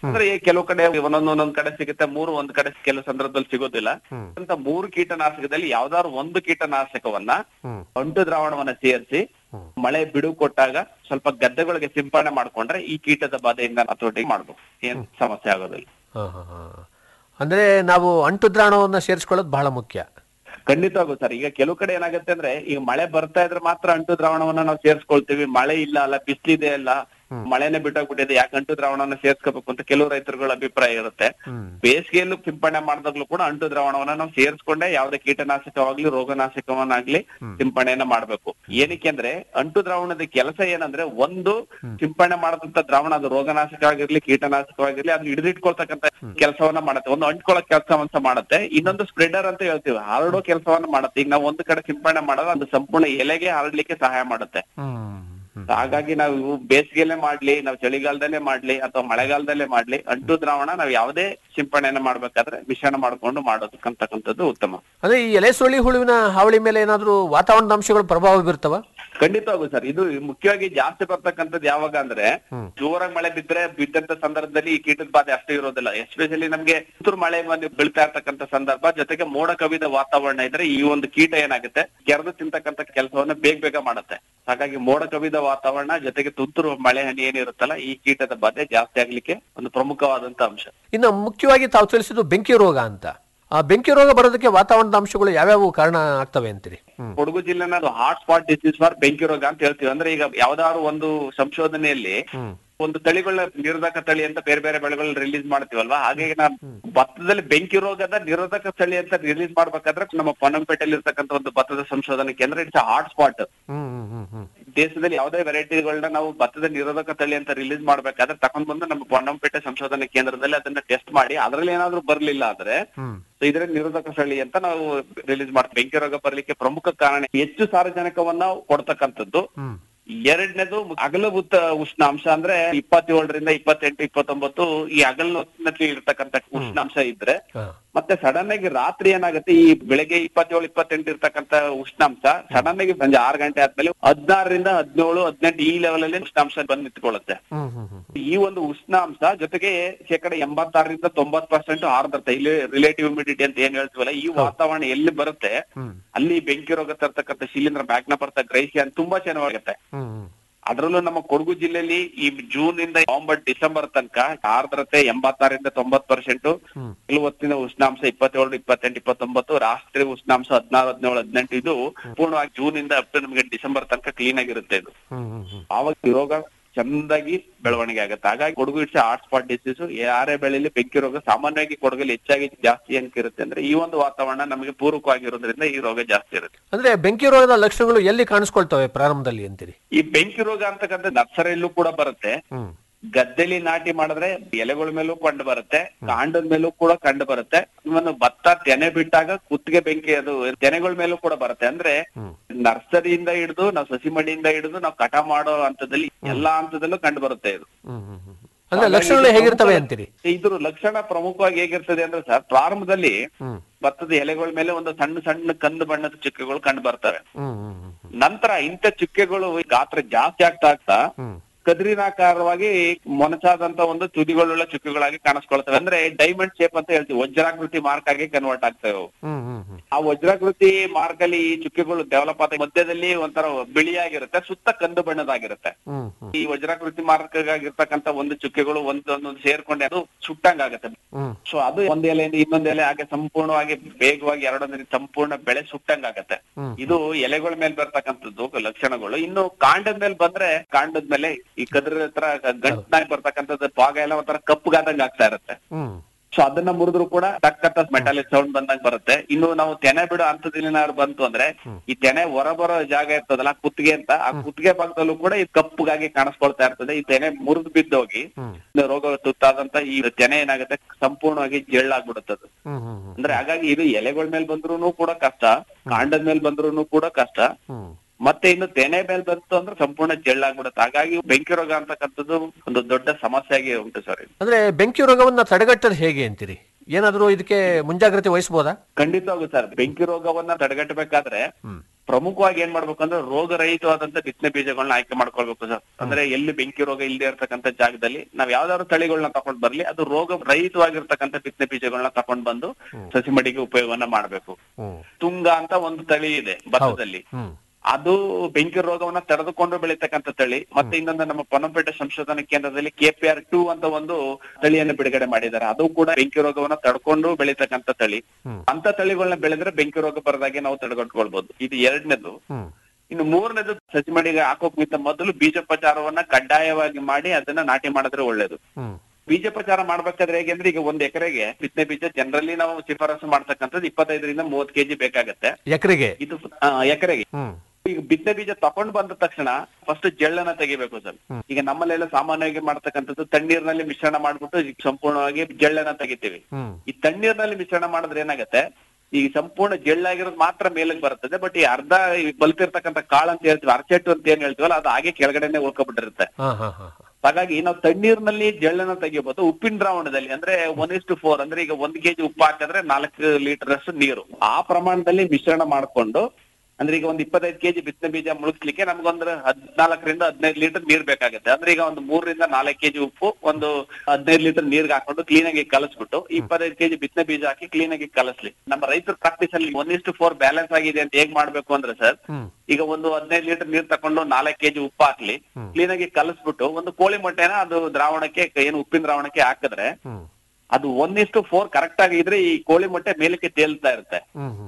ಅಂದ್ರೆ ಈ ಕೆಲವು ಕಡೆ ಒಂದೊಂದು ಒಂದೊಂದ್ ಕಡೆ ಸಿಗುತ್ತೆ ಮೂರು ಒಂದ್ ಕಡೆ ಕೆಲವು ಸಂದರ್ಭದಲ್ಲಿ ಸಿಗೋದಿಲ್ಲ ಅಂತ ಮೂರು ಕೀಟನಾಶಕದಲ್ಲಿ ಯಾವ್ದಾದ್ರು ಒಂದು ಕೀಟನಾಶಕವನ್ನ ಅಂಟು ದ್ರಾವಣವನ್ನ ಸೇರಿಸಿ ಮಳೆ ಬಿಡು ಕೊಟ್ಟಾಗ ಸ್ವಲ್ಪ ಗದ್ದೆಗಳಿಗೆ ಸಿಂಪಡಣೆ ಮಾಡ್ಕೊಂಡ್ರೆ ಈ ಕೀಟದ ಬಾಧೆಯಿಂದ ಹತೋಟಿ ಮಾಡ್ಬೇಕು ಏನ್ ಸಮಸ್ಯೆ ಆಗೋದಿಲ್ಲ ಹಾ, ಹಾ, ಹಾ. ಅಂದ್ರೆ ನಾವು ಅಂಟು ದ್ರಾವಣವನ್ನ ಸೇರಿಸ್ಕೊಳ್ಳೋದು ಬಹಳ ಮುಖ್ಯ ಖಂಡಿತವಾಗೂ ಸರ್ ಈಗ ಕೆಲವು ಕಡೆ ಏನಾಗುತ್ತೆ ಅಂದ್ರೆ ಈಗ ಮಳೆ ಬರ್ತಾ ಇದ್ರೆ ಮಾತ್ರ ಅಂಟು ದ್ರಾವಣವನ್ನ ನಾವು ಸೇರ್ಸ್ಕೊಳ್ತೀವಿ ಮಳೆ ಇಲ್ಲ ಅಲ್ಲ ಬಿಸಿಲಿದೆ ಅಲ್ಲ ಮಳೆನೆ ಬಿಟ್ಟೋಗ್ಬಿಟ್ಟಿದೆ ಯಾಕೆ ಅಂಟು ದ್ರಾವಣವನ್ನ ಸೇರ್ಸ್ಕೋಬೇಕು ಅಂತ ಕೆಲವು ರೈತರುಗಳ ಅಭಿಪ್ರಾಯ ಇರುತ್ತೆ ಬೇಸಿಗೆಯಲ್ಲೂ ಸಿಂಪಡಣೆ ಮಾಡಿದಾಗ್ಲೂ ಕೂಡ ಅಂಟು ದ್ರಾವಣವನ್ನ ನಾವು ಸೇರಿಸ್ಕೊಂಡೆ ಯಾವ್ದೇ ಕೀಟನಾಶಕವಾಗ್ಲಿ ರೋಗನಾಶಕವನ್ನಾಗ್ಲಿ ಸಿಂಪಡಣೆಯನ್ನ ಮಾಡ್ಬೇಕು ಏನಕ್ಕೆ ಅಂದ್ರೆ ಅಂಟು ದ್ರಾವಣದ ಕೆಲಸ ಏನಂದ್ರೆ ಒಂದು ಸಿಂಪಡಣೆ ಮಾಡದಂತ ದ್ರಾವಣ ಅದು ರೋಗನಾಶಕ ಆಗಿರ್ಲಿ ಕೀಟನಾಶಕವಾಗಿರ್ಲಿ ಅದು ಹಿಡಿದಿಟ್ಕೊಳ್ತಕ್ಕಂತ ಕೆಲಸವನ್ನ ಮಾಡುತ್ತೆ ಒಂದು ಅಂಟ್ಕೊಳ್ಳೋ ಕೆಲಸವಂತ ಮಾಡುತ್ತೆ ಇನ್ನೊಂದು ಸ್ಪ್ರೆಡರ್ ಅಂತ ಹೇಳ್ತೀವಿ ಹರಡೋ ಕೆಲಸವನ್ನ ಮಾಡುತ್ತೆ ಈಗ ನಾವು ಒಂದು ಕಡೆ ಸಿಂಪಡಣೆ ಮಾಡೋದು ಅದು ಸಂಪೂರ್ಣ ಎಲೆಗೆ ಹರಡ್ಲಿಕ್ಕೆ ಸಹಾಯ ಮಾಡುತ್ತೆ ಹಾಗಾಗಿ ನಾವು ಇವು ಬೇಸಿಗೆಯಲ್ಲೇ ಮಾಡ್ಲಿ ನಾವು ಚಳಿಗಾಲದಲ್ಲೇ ಮಾಡ್ಲಿ ಅಥವಾ ಮಳೆಗಾಲದಲ್ಲೇ ಮಾಡ್ಲಿ ಅಂಟು ದ್ರಾವಣ ನಾವು ಯಾವುದೇ ಸಿಂಪಡಣೆಯನ್ನ ಮಾಡ್ಬೇಕಾದ್ರೆ ಮಿಶ್ರಣ ಮಾಡ್ಕೊಂಡು ಮಾಡೋದಕ್ಕಂತಕ್ಕಂಥದ್ದು ಉತ್ತಮ ಅಂದ್ರೆ ಈ ಎಲೆ ಸುಳಿ ಹುಳುವಿನ ಹಾವಳಿ ಮೇಲೆ ಏನಾದ್ರೂ ವಾತಾವರಣದ ಅಂಶಗಳು ಪ್ರಭಾವ ಬೀರ್ತವ ಖಂಡಿತವಾಗೂ ಸರ್ ಇದು ಮುಖ್ಯವಾಗಿ ಜಾಸ್ತಿ ಬರ್ತಕ್ಕಂಥದ್ದು ಯಾವಾಗ ಅಂದ್ರೆ ಜೋರಾಗಿ ಮಳೆ ಬಿದ್ರೆ ಬಿದ್ದಂತ ಸಂದರ್ಭದಲ್ಲಿ ಈ ಕೀಟದ ಬಾಧೆ ಅಷ್ಟು ಇರೋದಿಲ್ಲ ಎಸ್ಪೆಷಲಿ ನಮ್ಗೆ ತುಂತುರು ಮಳೆ ಬಂದು ಬೀಳ್ತಾ ಇರ್ತಕ್ಕಂಥ ಸಂದರ್ಭ ಜೊತೆಗೆ ಮೋಡ ಕವಿದ ವಾತಾವರಣ ಇದ್ರೆ ಈ ಒಂದು ಕೀಟ ಏನಾಗುತ್ತೆ ಕೆರೆದು ತಿಂತಕ್ಕಂಥ ಕೆಲಸವನ್ನ ಬೇಗ ಬೇಗ ಮಾಡುತ್ತೆ ಹಾಗಾಗಿ ಮೋಡ ಕವಿದ ವಾತಾವರಣ ಜೊತೆಗೆ ತುಂತುರು ಮಳೆ ಹನಿ ಏನಿರುತ್ತಲ್ಲ ಈ ಕೀಟದ ಬಾಧೆ ಜಾಸ್ತಿ ಆಗ್ಲಿಕ್ಕೆ ಒಂದು ಪ್ರಮುಖವಾದಂತ ಅಂಶ ಇನ್ನು ಮುಖ್ಯವಾಗಿ ತಾವು ತಿಳಿಸಿದ್ದು ಬೆಂಕಿ ರೋಗ ಅಂತ ಆ ಬೆಂಕಿ ರೋಗ ಬರೋದಕ್ಕೆ ವಾತಾವರಣದ ಅಂಶಗಳು ಯಾವ್ಯಾವ ಕಾರಣ ಆಗ್ತವೆ ಅಂತೀರಿ ಕೊಡಗು ಜಿಲ್ಲೆನ ಹಾಟ್ ಸ್ಪಾಟ್ ಡಿಸೀಸ್ ಫಾರ್ ಬೆಂಕಿ ರೋಗ ಅಂತ ಹೇಳ್ತೀವಿ ಅಂದ್ರೆ ಈಗ ಯಾವ್ದಾದ್ರು ಒಂದು ಸಂಶೋಧನೆಯಲ್ಲಿ ಒಂದು ತಳಿಗಳ ನಿರೋಧಕ ತಳಿ ಅಂತ ಬೇರೆ ಬೇರೆ ಬೆಳೆಗಳು ರಿಲೀಸ್ ಮಾಡ್ತೀವಲ್ವಾ ಹಾಗೆ ನಾವು ಭತ್ತದಲ್ಲಿ ಬೆಂಕಿ ರೋಗದ ನಿರೋಧಕ ತಳಿ ಅಂತ ರಿಲೀಸ್ ಮಾಡ್ಬೇಕಾದ್ರೆ ನಮ್ಮ ಪೊನ್ನಂಪೇಟೆಯಲ್ಲಿ ಇರ್ತಕ್ಕಂಥ ಒಂದು ಭತ್ತದ ಸಂಶೋಧನಾ ಕೇಂದ್ರ ಇಟ್ಸ್ ಹಾಟ್ ಸ್ಪಾಟ್ ದೇಶದಲ್ಲಿ ಯಾವುದೇ ವೆರೈಟಿಗಳನ್ನ ನಾವು ಭತ್ತದ ನಿರೋಧಕ ತಳಿ ಅಂತ ರಿಲೀಸ್ ಮಾಡ್ಬೇಕಾದ್ರೆ ತಕೊಂಡ್ ಬಂದು ನಮ್ಮ ಪೊನ್ನಂಪೇಟೆ ಸಂಶೋಧನಾ ಕೇಂದ್ರದಲ್ಲಿ ಅದನ್ನ ಟೆಸ್ಟ್ ಮಾಡಿ ಅದ್ರಲ್ಲಿ ಏನಾದ್ರೂ ಬರ್ಲಿಲ್ಲ ಆದ್ರೆ ಸೊ ಇದ್ರ ನಿರೋಧಕ ತಳಿ ಅಂತ ನಾವು ರಿಲೀಸ್ ಮಾಡ್ತೀವಿ ಬೆಂಕಿ ರೋಗ ಬರ್ಲಿಕ್ಕೆ ಪ್ರಮುಖ ಕಾರಣ ಹೆಚ್ಚು ಸಾರಜನಕವನ್ನ ಕೊಡ್ತಕ್ಕಂಥದ್ದು ಎರಡನೇದು ಅಗಲಭೂತ ಉಷ್ಣಾಂಶ ಅಂದ್ರೆ ಇಪ್ಪತ್ತೇಳರಿಂದ ಇಪ್ಪತ್ತೆಂಟು ಇಪ್ಪತ್ತೊಂಬತ್ತು ಈ ಅಗಲನಲ್ಲಿ ಇರ್ತಕ್ಕಂಥ ಉಷ್ಣಾಂಶ ಇದ್ರೆ ಮತ್ತೆ ಸಡನ್ ಆಗಿ ರಾತ್ರಿ ಏನಾಗುತ್ತೆ ಈ ಬೆಳಗ್ಗೆ ಇಪ್ಪತ್ತೇಳು ಇಪ್ಪತ್ತೆಂಟು ಇರ್ತಕ್ಕಂಥ ಉಷ್ಣಾಂಶ ಸಡನ್ ಆಗಿ ಸಂಜೆ ಆರು ಗಂಟೆ ಆದ್ಮೇಲೆ ಹದಿನಾರರಿಂದ ಹದಿನೇಳು ಹದಿನೆಂಟು ಈ ಲೆವೆಲ್ ಅಲ್ಲಿ ಉಷ್ಣಾಂಶ ಬಂದು ನಿಂತ್ಕೊಳ್ಳುತ್ತೆ ಈ ಒಂದು ಉಷ್ಣಾಂಶ ಜೊತೆಗೆ ಶೇಕಡ ಎಂಬತ್ತಾರರಿಂದ ತೊಂಬತ್ ಪರ್ಸೆಂಟ್ ಆರ್ದ್ರತೆ ಇಲ್ಲಿ ರಿಲೇಟಿವ್ ಹ್ಯುಮಿಡಿಟಿ ಅಂತ ಏನ್ ಹೇಳ್ತೀವಲ್ಲ ಈ ವಾತಾವರಣ ಎಲ್ಲಿ ಬರುತ್ತೆ ಅಲ್ಲಿ ಬೆಂಕಿ ರೋಗ ತರ್ತಕ್ಕಂಥ ಶಿಲೀಂಧ್ರ ಬ್ಯಾಗ್ನ ಬರ್ತ ಗ್ರಹಿಸಿ ಅಂತ ತುಂಬಾ ಚೆನ್ನಾಗುತ್ತೆ ಅದ್ರಲ್ಲೂ ನಮ್ಮ ಕೊಡಗು ಜಿಲ್ಲೆಯಲ್ಲಿ ಈ ಜೂನ್ ಇಂದ ನವೆಂಬರ್ ಡಿಸೆಂಬರ್ ತನಕ ಆರ್ದ್ರತೆ ಎಂಬತ್ತಾರರಿಂದ ತೊಂಬತ್ ಪರ್ಸೆಂಟ್ ಹೊತ್ತಿನ ಉಷ್ಣಾಂಶ ಇಪ್ಪತ್ತೇಳು ಇಪ್ಪತ್ತೆಂಟು ಇಪ್ಪತ್ತೊಂಬತ್ತು ರಾಷ್ಟ್ರೀಯ ಉಷ್ಣಾಂಶ ಹದಿನಾರು ಹದಿನೇಳು ಹದಿನೆಂಟು ಇದು ಪೂರ್ಣವಾಗಿ ಜೂನ್ ಇಂದ ಅಪ್ ಟು ನಮಗೆ ಡಿಸೆಂಬರ್ ತನಕ ಕ್ಲೀನ್ ಆಗಿರುತ್ತೆ ಇದು ಆವಾಗ ಈ ರೋಗ ಚಂದಾಗಿ ಬೆಳವಣಿಗೆ ಆಗುತ್ತೆ ಹಾಗಾಗಿ Kodagu it's hot spot disease ಯಾರೇ ಬೆಳೆಯಲ್ಲಿ ಬೆಂಕಿ ರೋಗ ಸಾಮಾನ್ಯವಾಗಿ ಕೊಡಗಲ್ಲಿ ಹೆಚ್ಚಾಗಿ ಜಾಸ್ತಿ ಏನಕ್ಕೆ ಇರುತ್ತೆ ಅಂದ್ರೆ ಈ ಒಂದು ವಾತಾವರಣ ನಮಗೆ ಪೂರಕವಾಗಿರೋದ್ರಿಂದ ಈ ರೋಗ ಜಾಸ್ತಿ ಇರುತ್ತೆ ಅಂದ್ರೆ ಬೆಂಕಿ ರೋಗದ ಲಕ್ಷಣಗಳು ಎಲ್ಲಿ ಕಾಣಿಸ್ಕೊಳ್ತವೆ ಪ್ರಾರಂಭದಲ್ಲಿ ಅಂತೀರಿ ಈ ಬೆಂಕಿ ರೋಗ ಅಂತಕ್ಕಂಥ ನರ್ಸರಿಯಲ್ಲೂ ಕೂಡ ಬರುತ್ತೆ ಗದ್ದೆಲಿ ನಾಟಿ ಮಾಡಿದ್ರೆ ಎಲೆಗಳ ಮೇಲೂ ಕಂಡು ಬರುತ್ತೆ ಕಾಂಡದ ಮೇಲೂ ಕೂಡ ಕಂಡು ಬರುತ್ತೆ ಇವನು ಭತ್ತ ತೆನೆ ಬಿಟ್ಟಾಗ ಕುತ್ತಿಗೆ ಬೆಂಕಿ ಅದು ತೆನೆಗಳ ಮೇಲೂ ಕೂಡ ಬರುತ್ತೆ ಅಂದ್ರೆ ನರ್ಸರಿಯಿಂದ ಹಿಡಿದು ನಾವು ಸಸಿ ಮಡಿಯಿಂದ ಹಿಡಿದು ನಾವು ಕಟ ಮಾಡೋ ಹಂತದಲ್ಲಿ ಎಲ್ಲಾ ಹಂತದಲ್ಲೂ ಕಂಡು ಬರುತ್ತೆ ಇದು ಅಂದ್ರೆ ಲಕ್ಷಣಗಳು ಹೇಗಿರ್ತವೆ ಅಂತೀರಿ ಇದ್ರ ಲಕ್ಷಣ ಪ್ರಮುಖವಾಗಿ ಹೇಗಿರ್ತದೆ ಅಂದ್ರೆ ಸರ್ ಪ್ರಾರಂಭದಲ್ಲಿ ಭತ್ತದ ಎಲೆಗಳ ಮೇಲೆ ಒಂದು ಸಣ್ಣ ಸಣ್ಣ ಕಂದು ಬಣ್ಣದ ಚುಕ್ಕೆಗಳು ಕಂಡು ಬರ್ತವೆ ನಂತರ ಇಂಥ ಚುಕ್ಕೆಗಳು ಗಾತ್ರ ಜಾಸ್ತಿ ಆಗ್ತಾ ಆಗ್ತಾ ಕದ್ರಿನಾಕಾರವಾಗಿ ಮೊನಚಾದಂತ ಒಂದು ತುದಿಗಳುಳ್ಳ ಚುಕ್ಕೆಗಳಾಗಿ ಕಾಣಿಸ್ಕೊಳ್ತವೆ ಅಂದ್ರೆ ಡೈಮಂಡ್ ಶೇಪ್ ಅಂತ ಹೇಳ್ತೀವಿ ವಜ್ರಾಕೃತಿ ಮಾರ್ಕ್ ಆಗಿ ಕನ್ವರ್ಟ್ ಆಗ್ತವೆ ಅವು. ಆ ವಜ್ರಾಕೃತಿ ಮಾರ್ಕ್ ಅಲ್ಲಿ ಈ ಚುಕ್ಕೆಗಳು ಡೆವಲಪ್ ಆದ ಮಧ್ಯದಲ್ಲಿ ಒಂಥರ ಬಿಳಿಯಾಗಿರುತ್ತೆ ಸುತ್ತ ಕಂದು ಬಣ್ಣದಾಗಿರುತ್ತೆ ಈ ವಜ್ರಾಕೃತಿ ಮಾರ್ಕ್ ಆಗಿರ್ತಕ್ಕಂತ ಒಂದು ಚುಕ್ಕೆಗಳು ಒಂದೊಂದೊಂದು ಸೇರ್ಕೊಂಡೆ ಅದು ಸುಟ್ಟಂಗ್ ಆಗುತ್ತೆ ಸೊ ಅದು ಒಂದ್ ಎಲೆಯಿಂದ ಇನ್ನೊಂದ್ ಎಲೆ ಹಾಗೆ ಸಂಪೂರ್ಣವಾಗಿ ಬೇಗವಾಗಿ ಎರಡೊಂದು ಸಂಪೂರ್ಣ ಬೆಳೆ ಸುಟ್ಟಂಗ್ ಆಗತ್ತೆ ಇದು ಎಲೆಗಳ ಮೇಲೆ ಬರ್ತಕ್ಕಂಥದ್ದು ಲಕ್ಷಣಗಳು ಇನ್ನು ಕಾಂಡದ ಮೇಲೆ ಬಂದ್ರೆ ಕಾಂಡದ ಮೇಲೆ ಈ ಕದ್ರ ಹತ್ರ ಗಂಟ್ನಾಗಿ ಬರ್ತಕ್ಕಂಥದ್ದು ಪಾಗ ಎಲ್ಲ ಒಂಥರ ಕಪ್ಪುಗಾದಂಗ್ ಆಗ್ತಾ ಇರುತ್ತೆ ಸೊ ಅದನ್ನ ಮುರಿದ್ರು ಕೂಡ ಟಕ್ಕತ್ತ ಮೆಟಾಲಿಕ್ ಸೌಂಡ್ ಬಂದಂಗ್ ಬರುತ್ತೆ ಇನ್ನು ನಾವು ತೆನೆ ಬಿಡೋ ಹಂತದಲ್ಲಿ ಏನಾದ್ರು ಬಂತು ಅಂದ್ರೆ ಈ ತೆನೆ ಹೊರ ಬರೋ ಜಾಗ ಇರ್ತದಲ್ಲ ಕುತ್ತಿಗೆ ಅಂತ ಆ ಕುತ್ತಿಗೆ ಭಾಗದಲ್ಲೂ ಕೂಡ ಇದು ಕಪ್ಪುಗಾಗಿ ಕಾಣಿಸ್ಕೊಳ್ತಾ ಇರ್ತದೆ ಈ ತೆನೆ ಮುರಿದು ಬಿದ್ದೋಗಿ ರೋಗ ತುತ್ತಾದಂತ ಈ ತೆನೆ ಏನಾಗುತ್ತೆ ಸಂಪೂರ್ಣವಾಗಿ ಜೇಳ್ಳಾಗ್ಬಿಡುತ್ತದು ಅಂದ್ರೆ ಹಾಗಾಗಿ ಇದು ಎಲೆಗಳ ಮೇಲೆ ಬಂದ್ರು ಕೂಡ ಕಷ್ಟ ಕಾಂಡದ ಮೇಲೆ ಬಂದ್ರು ಕೂಡ ಕಷ್ಟ ಮತ್ತೆ ಇನ್ನು ತೆನೆ ಮೇಲೆ ಬಂತು ಅಂದ್ರೆ ಸಂಪೂರ್ಣ ಜೇಳ್ಳಾಗ್ಬಿಡುತ್ತೆ ಹಾಗಾಗಿ ಬೆಂಕಿ ರೋಗ ಅಂತಕ್ಕಂಥದ್ದು ಒಂದು ದೊಡ್ಡ ಸಮಸ್ಯೆ ಆಗಿ ಉಂಟು ಸರ್ ಇದು. ಅಂದ್ರೆ ಬೆಂಕಿ ರೋಗವನ್ನ ತಡೆಗಟ್ಟೋದು ಹೇಗೆ ಅಂತೀರಿ ಏನಾದ್ರೂ ಇದಕ್ಕೆ ಮುಂಜಾಗ್ರತೆ ವಹಿಸಬಹುದಾ ಖಂಡಿತವಾಗೂ ಸರ್ ಬೆಂಕಿ ರೋಗವನ್ನ ತಡೆಗಟ್ಟಬೇಕಾದ್ರೆ ಪ್ರಮುಖವಾಗಿ ಏನ್ ಮಾಡ್ಬೇಕು ಅಂದ್ರೆ ರೋಗರಹಿತವಾದಂತ ಬಿತ್ತನೆ ಬೀಜಗಳನ್ನ ಆಯ್ಕೆ ಮಾಡ್ಕೊಳ್ಬೇಕು ಸರ್ ಅಂದ್ರೆ ಎಲ್ಲಿ ಬೆಂಕಿ ರೋಗ ಇಲ್ಲದೆ ಇರ್ತಕ್ಕಂಥ ಜಾಗದಲ್ಲಿ ನಾವ್ ಯಾವ್ದಾದ್ರು ತಳಿಗಳನ್ನ ತಕೊಂಡ್ ಬರ್ಲಿ ಅದು ರೋಗ ರಹಿತವಾಗಿರ್ತಕ್ಕಂಥ ಬಿತ್ತನೆ ಬೀಜಗಳನ್ನ ತಕೊಂಡ್ ಬಂದು ಸಸಿ ಮಡಿಗೆ ಉಪಯೋಗವನ್ನ ಮಾಡ್ಬೇಕು ತುಂಗ ಅಂತ ಒಂದು ತಳಿ ಇದೆ ಭತ್ತದಲ್ಲಿ ಅದು ಬೆಂಕಿ ರೋಗವನ್ನ ತಡೆದುಕೊಂಡು ಬೆಳೀತಕ್ಕಂಥ ತಳಿ ಮತ್ತೆ ಇನ್ನೊಂದು ನಮ್ಮ ಪೊನ್ನಂಪೇಟೆ ಸಂಶೋಧನಾ ಕೇಂದ್ರದಲ್ಲಿ ಕೆಪಿಆರ್ ಟೂ ಅಂತ ಒಂದು ತಳಿಯನ್ನು ಬಿಡುಗಡೆ ಮಾಡಿದ್ದಾರೆ ಅದು ಕೂಡ ಬೆಂಕಿ ರೋಗವನ್ನ ತಡ್ಕೊಂಡು ಬೆಳೀತಕ್ಕಂಥ ತಳಿ ಅಂತ ತಳಿಗಳನ್ನ ಬೆಳೆದ್ರೆ ಬೆಂಕಿ ರೋಗ ಬರದಾಗೆ ನಾವು ತಡೆಗಟ್ಕೊಳ್ಬಹುದು ಇದು ಎರಡನೇದು ಇನ್ನು ಮೂರನೇದು ಸಸಿ ಮಡಿಗೆ ಹಾಕೋಕ್ಕಿಂತ ಮೊದಲು ಬೀಜೋಪಚಾರವನ್ನ ಕಡ್ಡಾಯವಾಗಿ ಮಾಡಿ ಅದನ್ನ ನಾಟಿ ಮಾಡಿದ್ರೆ ಒಳ್ಳೇದು ಬೀಜೋಪಚಾರ ಮಾಡ್ಬೇಕಾದ್ರೆ ಹೇಗೆ ಅಂದ್ರೆ ಈಗ ಒಂದ್ ಎಕರೆಗೆ ಬಿತ್ತನೆ ಬೀಜ ಜನರಲಿ ನಾವು ಶಿಫಾರಸು ಮಾಡ್ತಕ್ಕಂಥದ್ದು ಇಪ್ಪತ್ತೈದರಿಂದ ಮೂವತ್ ಕೆಜಿ ಬೇಕಾಗತ್ತೆ ಎಕರೆಗೆ ಇದು ಆ, ಎಕರೆಗೆ ಈಗ ಬಿತ್ತನೆ ಬೀಜ ತಕೊಂಡ್ ಬಂದ ತಕ್ಷಣ ಫಸ್ಟ್ ಜಳ್ಳನ್ನ ತೆಗಿಬೇಕು ಸರ್ ಈಗ ನಮ್ಮಲ್ಲೆಲ್ಲ ಸಾಮಾನ್ಯವಾಗಿ ಮಾಡ್ತಕ್ಕಂಥದ್ದು ತಣ್ಣೀರ್ನಲ್ಲಿ ಮಿಶ್ರಣ ಮಾಡ್ಬಿಟ್ಟು ಈಗ ಸಂಪೂರ್ಣವಾಗಿ ಜಳ್ಳನ್ನ ತೆಗಿತೀವಿ ಈ ತಣ್ಣೀರ್ನಲ್ಲಿ ಮಿಶ್ರಣ ಮಾಡಿದ್ರೆ ಏನಾಗತ್ತೆ ಈ ಸಂಪೂರ್ಣ ಜಳ್ಳಾಗಿರೋದು ಮಾತ್ರ ಮೇಲಕ್ಕೆ ಬರ್ತದೆ ಬಟ್ ಈ ಅರ್ಧ ಈ ಬಲ್ತಿರ್ತಕ್ಕಂಥ ಕಾಳು ಅಂತ ಹೇಳ್ತೀವಿ ಅರ್ಚೆಟ್ಟು ಅಂತ ಏನ್ ಹೇಳ್ತೀವಲ್ಲ ಅದು ಹಾಗೆ ಕೆಳಗಡೆನೆ ಉಳ್ಕೊಬಿಟ್ಟಿರುತ್ತೆ ಹಾ ಹಾ ಹಾ ಹಾಗಾಗಿ ನಾವು ತಣ್ಣೀರ್ನಲ್ಲಿ ಜಳ್ಳನ್ನ ತೆಗಿಬಹುದು ಉಪ್ಪಿನ ದ್ರಾವಣದಲ್ಲಿ ಅಂದ್ರೆ ಒನ್ ಇಸ್ ಟು ಫೋರ್ ಅಂದ್ರೆ ಈಗ ಒಂದ್ ಕೆಜಿ ಉಪ್ಪು ಹಾಕಿದ್ರೆ ನಾಲ್ಕು ಲೀಟರ್ ಅಷ್ಟು ನೀರು ಆ ಪ್ರಮಾಣದಲ್ಲಿ ಮಿಶ್ರಣ ಮಾಡ್ಕೊಂಡು ಅಂದ್ರೆ ಈಗ ಒಂದ್ ಇಪ್ಪತ್ತೈದು ಕೆಜಿ ಬಿತ್ತನೆ ಬೀಜ ಮುಳುಗ್ಸ್ಲಿಕ್ಕೆ ನಮ್ಗೊಂದ್ರೆ ಹದ್ನಾಲ್ಕರಿಂದ ಹದಿನೈದು ಲೀಟರ್ ನೀರ್ ಬೇಕಾಗುತ್ತೆ ಅಂದ್ರೆ ಈಗ ಒಂದು ಮೂರರಿಂದ ನಾಲ್ಕು ಕೆಜಿ ಉಪ್ಪು ಒಂದು ಹದಿನೈದು ಲೀಟರ್ ನೀರ್ಗೆ ಹಾಕೊಂಡು ಕ್ಲೀನ್ ಆಗಿ ಕಲಸ್ಬಿಟ್ಟು ಇಪ್ಪತ್ತೈದು ಕೆಜಿ ಬಿತ್ತನೆ ಬೀಜ ಹಾಕಿ ಕ್ಲೀನ್ ಆಗಿ ಕಲಸ್ಲಿ ನಮ್ಮ ರೈತರ ಪ್ರಾಕ್ಟೀಸ್ ಅಲ್ಲಿ one is to four balance ಆಗಿದೆ ಅಂತ ಹೇಗ್ ಮಾಡ್ಬೇಕು ಅಂದ್ರೆ ಸರ್ ಈಗ ಒಂದು ಹದಿನೈದು ಲೀಟರ್ ನೀರ್ ತಕೊಂಡು ನಾಲ್ಕು ಕೆಜಿ ಉಪ್ಪು ಹಾಕ್ಲಿ ಕ್ಲೀನ್ ಆಗಿ ಕಲಸ್ಬಿಟ್ಟು ಒಂದು ಕೋಳಿ ಮೊಟ್ಟೆನ ಅದು ದ್ರಾವಣಕ್ಕೆ ಏನು ಉಪ್ಪಿನ ದ್ರಾವಣಕ್ಕೆ ಹಾಕಿದ್ರೆ ಅದು ಒನ್ ಇಷ್ಟು ಫೋರ್ ಕರೆಕ್ಟ್ ಆಗಿದ್ರೆ ಈ ಕೋಳಿ ಮೊಟ್ಟೆ ಮೇಲಕ್ಕೆ ತೇಲ್ತಾ ಇರುತ್ತೆ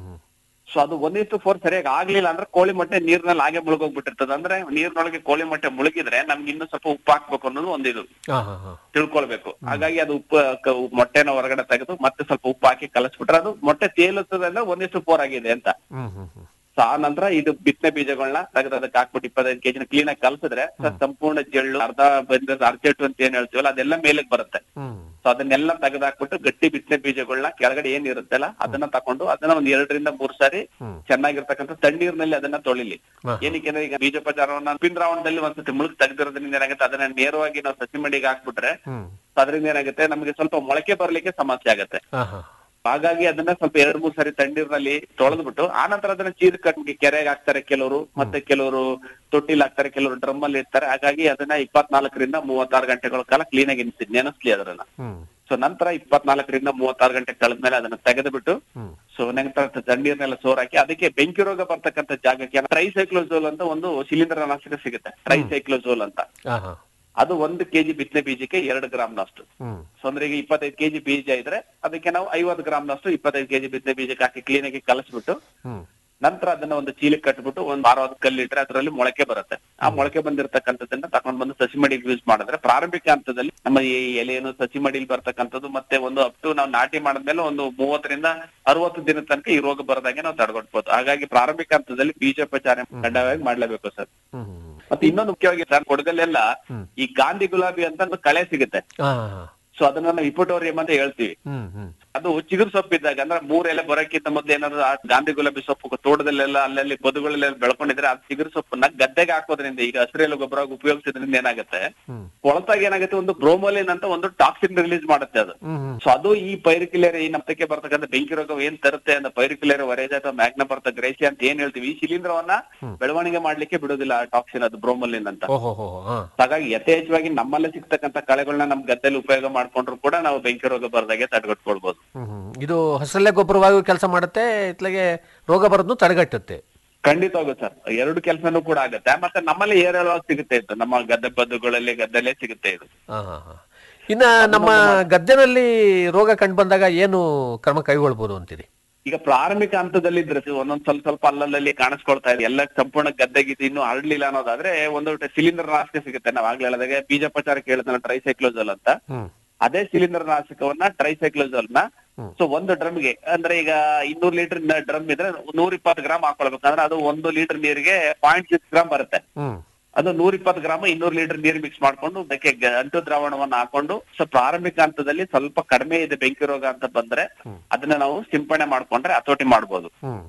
ಸೊ ಅದು ಒನ್ ಇಷ್ಟು ಫೋರ್ ಸರಿಯಾಗಿ ಆಗ್ಲಿಲ್ಲ ಅಂದ್ರೆ ಕೋಳಿ ಮೊಟ್ಟೆ ನೀರ್ನಲ್ಲಿ ಹಾಗೆ ಮುಳುಗೋಗ್ಬಿಟ್ಟಿರ್ತದೆ ಅಂದ್ರೆ ನೀರ್ನೊಳಗೆ ಕೋಳಿ ಮೊಟ್ಟೆ ಮುಳುಗಿದ್ರೆ ನಮ್ಗೆ ಇನ್ನೂ ಸ್ವಲ್ಪ ಉಪ್ಪು ಹಾಕ್ಬೇಕು ಅನ್ನೋದು ಒಂದಿದು ಹಾ ಹಾ ಹಾ ತಿಳ್ಕೊಳ್ಬೇಕು ಹಾಗಾಗಿ ಅದು ಉಪ್ಪು ಕ- ಮೊಟ್ಟೆನ ಹೊರಗಡೆ ತೆಗೆದು ಮತ್ತೆ ಸ್ವಲ್ಪ ಉಪ್ಪು ಹಾಕಿ ಕಲಸ್ಬಿಟ್ರೆ ಅದು ಮೊಟ್ಟೆ ತೇಲುತ್ತದೆ ಅಂದ್ರೆ ಒಂದಿಷ್ಟು ಫೋರ್ ಆಗಿದೆ ಅಂತ ಹ್ಮ್ ಹ್ಮ್ ಹ್ಮ್ ಸೊ ಆ ನಂತರ ಇದು ಬಿತ್ತನೆ ಬೀಜಗಳನ್ನ ತೆಗೆದು ಅದಕ್ಕೆ ಹಾಕ್ಬಿಟ್ಟು ಇಪ್ಪತ್ತೈದು ಕೆಜಿನ ಕ್ಲೀನ್ ಆಗಿ ಕಲಸಿದ್ರೆ ಸೊ ಸಂಪೂರ್ಣ ಜಳ್ಳು ಅರ್ಧ ಬಂದ ಅರ್ಚೆಟ್ಟು ಅಂತ ಏನ್ ಹೇಳ್ತೀವಲ್ಲ ಅದೆಲ್ಲ ಮೇಲಕ್ಕೆ ಬರುತ್ತೆ ಸೊ ಅದನ್ನೆಲ್ಲ ತೆಗೆದಾಕ್ಬಿಟ್ಟು ಗಟ್ಟಿ ಬಿತ್ತನೆ ಬೀಜಗಳನ್ನ ಕೆಳಗಡೆ ಏನ್ ಇರುತ್ತಲ್ಲ ಅದನ್ನ ತಕೊಂಡು ಅದನ್ನ ಒಂದ್ ಎರಡರಿಂದ ಮೂರ್ ಸಾರಿ ಚೆನ್ನಾಗಿರ್ತಕ್ಕಂಥ ತಣ್ಣೀರ್ನಲ್ಲಿ ಅದನ್ನ ತೊಳಿಲಿ ಏನಕ್ಕೆ ಅಂದ್ರೆ ಈಗ ಬೀಜೋಪಚಾರವನ್ನ ಉಪ್ಪಿನ ದ್ರಾವಣದಲ್ಲಿ ಒಂದ್ಸತಿ ಮುಳುಗ್ ತೆಗೆದಿರೋದ್ರಿಂದ ಏನಾಗುತ್ತೆ ಅದನ್ನ ನೇರವಾಗಿ ನಾವು ಸಸಿ ಮಡಿಗೆ ಹಾಕ್ಬಿಟ್ರೆ ಸೊ ಅದರಿಂದ ಏನಾಗುತ್ತೆ ನಮಗೆ ಸ್ವಲ್ಪ ಮೊಳಕೆ ಬರ್ಲಿಕ್ಕೆ ಸಮಸ್ಯೆ ಆಗುತ್ತೆ ಹಾ ಹಾ ಹಾಗಾಗಿ ಅದನ್ನ ಸ್ವಲ್ಪ ಎರಡ್ ಮೂರ್ ಸಾರಿ ತಣ್ಣೀರ್ನಲ್ಲಿ ತೊಳೆದ್ಬಿಟ್ಟು ಆ ನಂತರ ಅದನ್ನ ಚೀರ್ ಕಟ್ಗೆ ಕೆರೆಗೆ ಹಾಕ್ತಾರೆ ಕೆಲವರು ಮತ್ತೆ ಕೆಲವರು ತೊಟ್ಟಿಲ್ ಹಾಕ್ತಾರೆ ಕೆಲವರು ಡ್ರಮ್ ಅಲ್ಲಿ ಇರ್ತಾರೆ ಹಾಗಾಗಿ ಅದನ್ನ ಇಪ್ಪತ್ನಾಲ್ಕರಿಂದ ಮೂವತ್ತಾರು ಗಂಟೆಗಳ ಕಾಲ ಕ್ಲೀನ್ ಆಗಿ ನೆನೆಸ್ಲಿ ಅದನ್ನ ಸೊ ನಂತರ ಇಪ್ಪತ್ನಾಲ್ಕರಿಂದ ಮೂವತ್ತಾರು ಗಂಟೆ ಕಳೆದ್ಮೇಲೆ ಅದನ್ನ ತೆಗೆದುಬಿಟ್ಟು ಸೊ ನಂತರ ತಣ್ಣೀರ್ನೆಲ್ಲ ಸೋರಾಕಿ ಅದಕ್ಕೆ ಬೆಂಕಿ ರೋಗ ಬರ್ತಕ್ಕಂಥ ಜಾಗಕ್ಕೆ ಟ್ರೈಸೈಕ್ಲೋಸೋಲ್ ಅಂತ ಒಂದು ಶಿಲೀಂಧ್ರ ನಾಶಕ ಸಿಗುತ್ತೆ ಟ್ರೈಸೈಕ್ಲೋಸೋಲ್ ಅಂತ ಹಾ ಹಾ ಅದು ಒಂದು ಕೆಜಿ ಬಿತ್ತನೆ ಬೀಜಕ್ಕೆ ಎರಡು ಗ್ರಾಮ್ನಷ್ಟು ಹ್ಮ್ ಸೊ ಅಂದ್ರೆ ಈಗ ಇಪ್ಪತ್ತೈದು ಕೆಜಿ ಬೀಜ ಇದ್ರೆ ಅದಕ್ಕೆ ನಾವು ಐವತ್ತು ಗ್ರಾಮ್ನಷ್ಟು ಇಪ್ಪತ್ತೈದು ಕೆಜಿ ಬಿತ್ತನೆ ಬೀಜಕ್ಕೆ ಹಾಕಿ ಕ್ಲೀನ್ ಆಗಿ ಕಲಸ್ಬಿಟ್ಟು ಹ್ಮ್ ನಂತರ ಅದನ್ನ ಒಂದು ಚೀಲಕ್ಕೆ ಕಟ್ಬಿಟ್ಟು ಒಂದ್ ಭಾರವಾದ ಕಲ್ಲು ಇಟ್ರೆ ಅದರಲ್ಲಿ ಮೊಳಕೆ ಬರುತ್ತೆ ಆ ಮೊಳಕೆ ಬಂದಿರತಕ್ಕಂಥದ್ದನ್ನ ತಕೊಂಡ್ ಬಂದು ಸಸಿ ಮಡಿಗೆ ಯೂಸ್ ಮಾಡಿದ್ರೆ ಪ್ರಾರಂಭಿಕ ಹಂತದಲ್ಲಿ ನಮ್ಮ ಈ ಎಲೆಯನ್ನು ಸಸಿ ಮಡಿಲಿ ಬರ್ತಕ್ಕಂಥದ್ದು ಮತ್ತೆ ಒಂದು ಅಪ್ ಟು ನಾವು ನಾಟಿ ಮಾಡಿದ್ಮೇಲೆ ಒಂದು ಮೂವತ್ತರಿಂದ ಅರವತ್ತು ದಿನದ ತನಕ ಈ ರೋಗ ಬರದಾಗೆ ನಾವು ತಡೆಗಟ್ಬೋದು ಹಾಗಾಗಿ ಪ್ರಾರಂಭಿಕ ಹಂತದಲ್ಲಿ ಬೀಜೋಪಚಾರ ಕಡ್ಡಾಯವಾಗಿ ಮಾಡ್ಲೇಬೇಕು ಸರ್ ಹ್ಮ್ ಹ್ಮ್ ಮತ್ತೆ ಇನ್ನೊಂದು ಮುಖ್ಯವಾಗಿ ಸರ್ ಕೊಡಗಲ್ಲೆಲ್ಲ ಈ ಗಾಂಧಿ ಗುಲಾಬಿ ಅಂತ ಒಂದು ಕಳೆ ಸಿಗುತ್ತೆ ಹಾ ಹಾ ಸೊ ಅದನ್ನ ನಾವು ಇಪೋಟೋರಿಯಂ ಅಂತ ಹೇಳ್ತೀವಿ ಹ್ಮ್ ಹ್ಮ್ ಅದು ಚಿಗುರು ಸೊಪ್ಪು ಇದ್ದಾಗ ಅಂದ್ರೆ ಮೂರ್ ಎಲೆ ಬರೋಕ್ಕಿಂತ ಮೊದ್ಲು ಏನಾದ್ರು ಆ ಗಾಂಧಿ ಗುಲಾಬಿ ಸೊಪ್ಪು ತೋಟದಲ್ಲೆಲ್ಲ ಅಲ್ಲಲ್ಲಿ ಬದುಗಳಲ್ಲೆಲ್ಲ ಬೆಳ್ಕೊಂಡಿದ್ರೆ ಆ ಚಿಗುರು ಸೊಪ್ಪನ್ನ ಗದ್ದೆಗೆ ಹಾಕೋದ್ರಿಂದ ಈಗ ಹಸಿರೆಲೆ ಗೊಬ್ಬರ ಉಪಯೋಗಿಸೋದ್ರಿಂದ ಏನಾಗುತ್ತೆ ಕೊಳತಾಗ ಏನಾಗುತ್ತೆ ಒಂದು ಬ್ರೋಮೋಲಿನ್ ಅಂತ ಒಂದು ಟಾಕ್ಸಿನ್ ರಿಲೀಸ್ ಮಾಡುತ್ತೆ ಅದು ಸೊ ಅದು ಈ ಪೈರಿಕ್ಯುಲೇರ್ ಈ ನಮ್ತಕ್ಕೆ ಬರ್ತಕ್ಕಂಥ ಬೆಂಕಿ ರೋಗ ಏನ್ ತರುತ್ತೆ ಅಂತ ಪೈರಿಕ್ಯುಲೇರ್ ವರೇಜ್ ಅಥವಾ ಮ್ಯಾಗ್ನ ಬರ್ತ ಗ್ರೇಸಿ ಅಂತ ಏನ್ ಹೇಳ್ತೀವಿ ಈ ಶಿಲೀಂಧ್ರವನ್ನ ಬೆಳವಣಿಗೆ ಮಾಡ್ಲಿಕ್ಕೆ ಬಿಡೋದಿಲ್ಲ ಆ ಟಾಕ್ಸಿನ್ ಅದು ಬ್ರೋಮೋಲಿನ್ ಅಂತ ಓಹೋ ಹೋ ಹಾ ಹಾಗಾಗಿ ಯಥೇಚ್ಛವಾಗಿ ನಮ್ಮಲ್ಲೇ ಸಿಗ್ತಕ್ಕಂಥ ಕಳೆಗಳನ್ನ ನಮ್ ಗದ್ದೆಲಿ ಉಪಯೋಗ ಮಾಡ್ಕೊಂಡ್ರು ಕೂಡ ನಾವು ಬೆಂಕಿ ರೋಗ ಬರ್ದಾಗೆ ತಡೆಗಟ್ಕೊಳ್ಬಹುದು ಹ್ಮ್ ಹ್ಮ್. ಇದು ಹಸರಲೆ ಗೊಬ್ಬರವಾಗಿ ಕೆಲಸ ಮಾಡುತ್ತೆ ಇತ್ಲಾಗೆ ರೋಗ ಬರೋದನ್ನು ತಡೆಗಟ್ಟುತ್ತೆ ಖಂಡಿತವಾಗೂ ಸರ್ ಎರಡು ಕೆಲಸನೂ ಕೂಡ ಆಗುತ್ತೆ ಮತ್ತೆ ನಮ್ಮಲ್ಲಿ ಏರಳವಾಗಿ ಸಿಗುತ್ತೆ ಇದು ನಮ್ಮ ಗದ್ದೆ ಬದುಗಳಲ್ಲಿ ಗದ್ದೆಲ್ಲೇ ಸಿಗುತ್ತೆ ಇದು ಹಾ ಹಾ ಹಾ ಇನ್ನ ನಮ್ಮ ಗದ್ದೆನಲ್ಲಿ ರೋಗ ಕಂಡು ಬಂದಾಗ ಏನು ಕ್ರಮ ಕೈಗೊಳ್ಬೋದು ಅಂತೀರಿ ಈಗ ಪ್ರಾರಂಭಿಕ ಹಂತದಲ್ಲಿ ಇದ್ರೆ ಸಿ- ಒಂದೊಂದ್ ಸ್ವಲ್ಪ ಸ್ವಲ್ಪ ಅಲ್ಲಲ್ಲಿ ಕಾಣಿಸ್ಕೊಳ್ತಾ ಇದೆ ಎಲ್ಲ ಸಂಪೂರ್ಣ ಗದ್ದೆಗಿದ್ದು ಇನ್ನೂ ಹರಡ್ಲಿಲ್ಲ ಅನ್ನೋದಾದ್ರೆ ಒಂದು ಸಿಲಿಂಡರ್ ನಾಶಕ ಸಿಗುತ್ತೆ ನಾವ್ ಆಗ್ಲೇ ಹೇಳಿದಾಗೆ ಬೀಜೋಪಚಾರಕ್ಕೆ ಹೇಳಿದ್ನಲ್ಲ ಟ್ರೈಸೈಕ್ಲೋಸಲ್ ಅಂತ ಹ್ಮ್ ಅದೇ ಸಿಲಿಂಡರ್ ನಾಶಕವನ್ನ ಟ್ರೈಸೈಕ್ಲೋಸಲ್ ನ ಸೊ ಒಂದು ಡ್ರಮ್ಗೆ ಅಂದ್ರೆ ಈಗ ಇನ್ನೂರು ಲೀಟರ್ ಡ್ರಮ್ ಇದ್ರೆ ನೂರ ಇಪ್ಪತ್ತು ಗ್ರಾಮ್ ಹಾಕೊಳ್ಬೇಕು ಅಂದ್ರೆ ಅದು ಒಂದು ಲೀಟರ್ ನೀರಿಗೆ ಪಾಯಿಂಟ್ ಸಿಕ್ಸ್ ಗ್ರಾಮ್ ಬರುತ್ತೆ ಹ್ಮ್ ಅದು ನೂರ ಇಪ್ಪತ್ತು ಗ್ರಾಮ್ ಇನ್ನೂರು ಲೀಟರ್ ನೀರು ಮಿಕ್ಸ್ ಮಾಡ್ಕೊಂಡು ಅದಕ್ಕೆ ಗ- ಅಂಟು ದ್ರಾವಣವನ್ನ ಹಾಕೊಂಡು ಸೊ ಪ್ರಾರಂಭಿಕ ಹಂತದಲ್ಲಿ ಸ್ವಲ್ಪ ಕಡಿಮೆ ಇದೆ ಬೆಂಕಿ ರೋಗ ಅಂತ ಬಂದ್ರೆ ಅದನ್ನ ನಾವು ಸಿಂಪಡಣೆ ಮಾಡ್ಕೊಂಡ್ರೆ ಹತೋಟಿ ಮಾಡ್ಬೋದು ಹ್ಮ್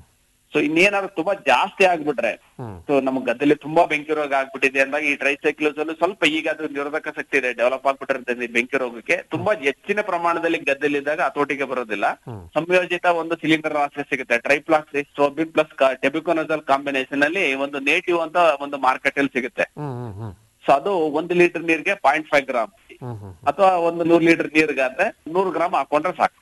ಸೊ ಇನ್ನೇನಾದ್ರು ತುಂಬಾ ಜಾಸ್ತಿ ಆಗ್ಬಿಟ್ರೆ ಸೊ ನಮ್ಮ ಗದ್ದೆಲಿ ತುಂಬಾ ಬೆಂಕಿ ರೋಗ ಆಗ್ಬಿಟ್ಟಿದೆ ಅಂದಾಗ ಈ ಟ್ರೈಸೈಕ್ಲೋಸಲ್ ಸ್ವಲ್ಪ ಈಗ ಅದು ನಿರೋಧಕ ಶಕ್ತಿ ಇದೆ ಡೆವಲಪ್ ಆಗ್ಬಿಟ್ಟಿರುತ್ತೆ ಈ ಬೆಂಕಿ ರೋಗಕ್ಕೆ ತುಂಬಾ ಹೆಚ್ಚಿನ ಪ್ರಮಾಣದಲ್ಲಿ ಗದ್ದೆಲಿದ್ದಾಗ ಹತೋಟಿಗೆ ಬರೋದಿಲ್ಲ ಸಂಯೋಜಿತ ಒಂದು ಸಿಲಿಂಡರ್ ನಾಶ ಸಿಗುತ್ತೆ ಟ್ರೈಪ್ಲಾಕ್ಸಿ ಸ್ಟೋಬಿನ್ ಪ್ಲಸ್ ಟೆಬಿಕೋನಜಲ್ ಕಾಂಬಿನೇಷನ್ ಅಲ್ಲಿ ಒಂದು ನೇಟಿವ್ ಅಂತ ಒಂದು ಮಾರ್ಕೆಟ್ ಅಲ್ಲಿ ಸಿಗುತ್ತೆ ಸೊ ಅದು ಒಂದು ಲೀಟರ್ ನೀರಿಗೆ ಪಾಯಿಂಟ್ ಫೈವ್ ಗ್ರಾಮ್ ಅಥವಾ ಒಂದು ನೂರ್ ಲೀಟರ್ ನೀರಿಗಾದ್ರೆ ನೂರು ಗ್ರಾಮ್ ಹಾಕೊಂಡ್ರೆ ಸಾಕು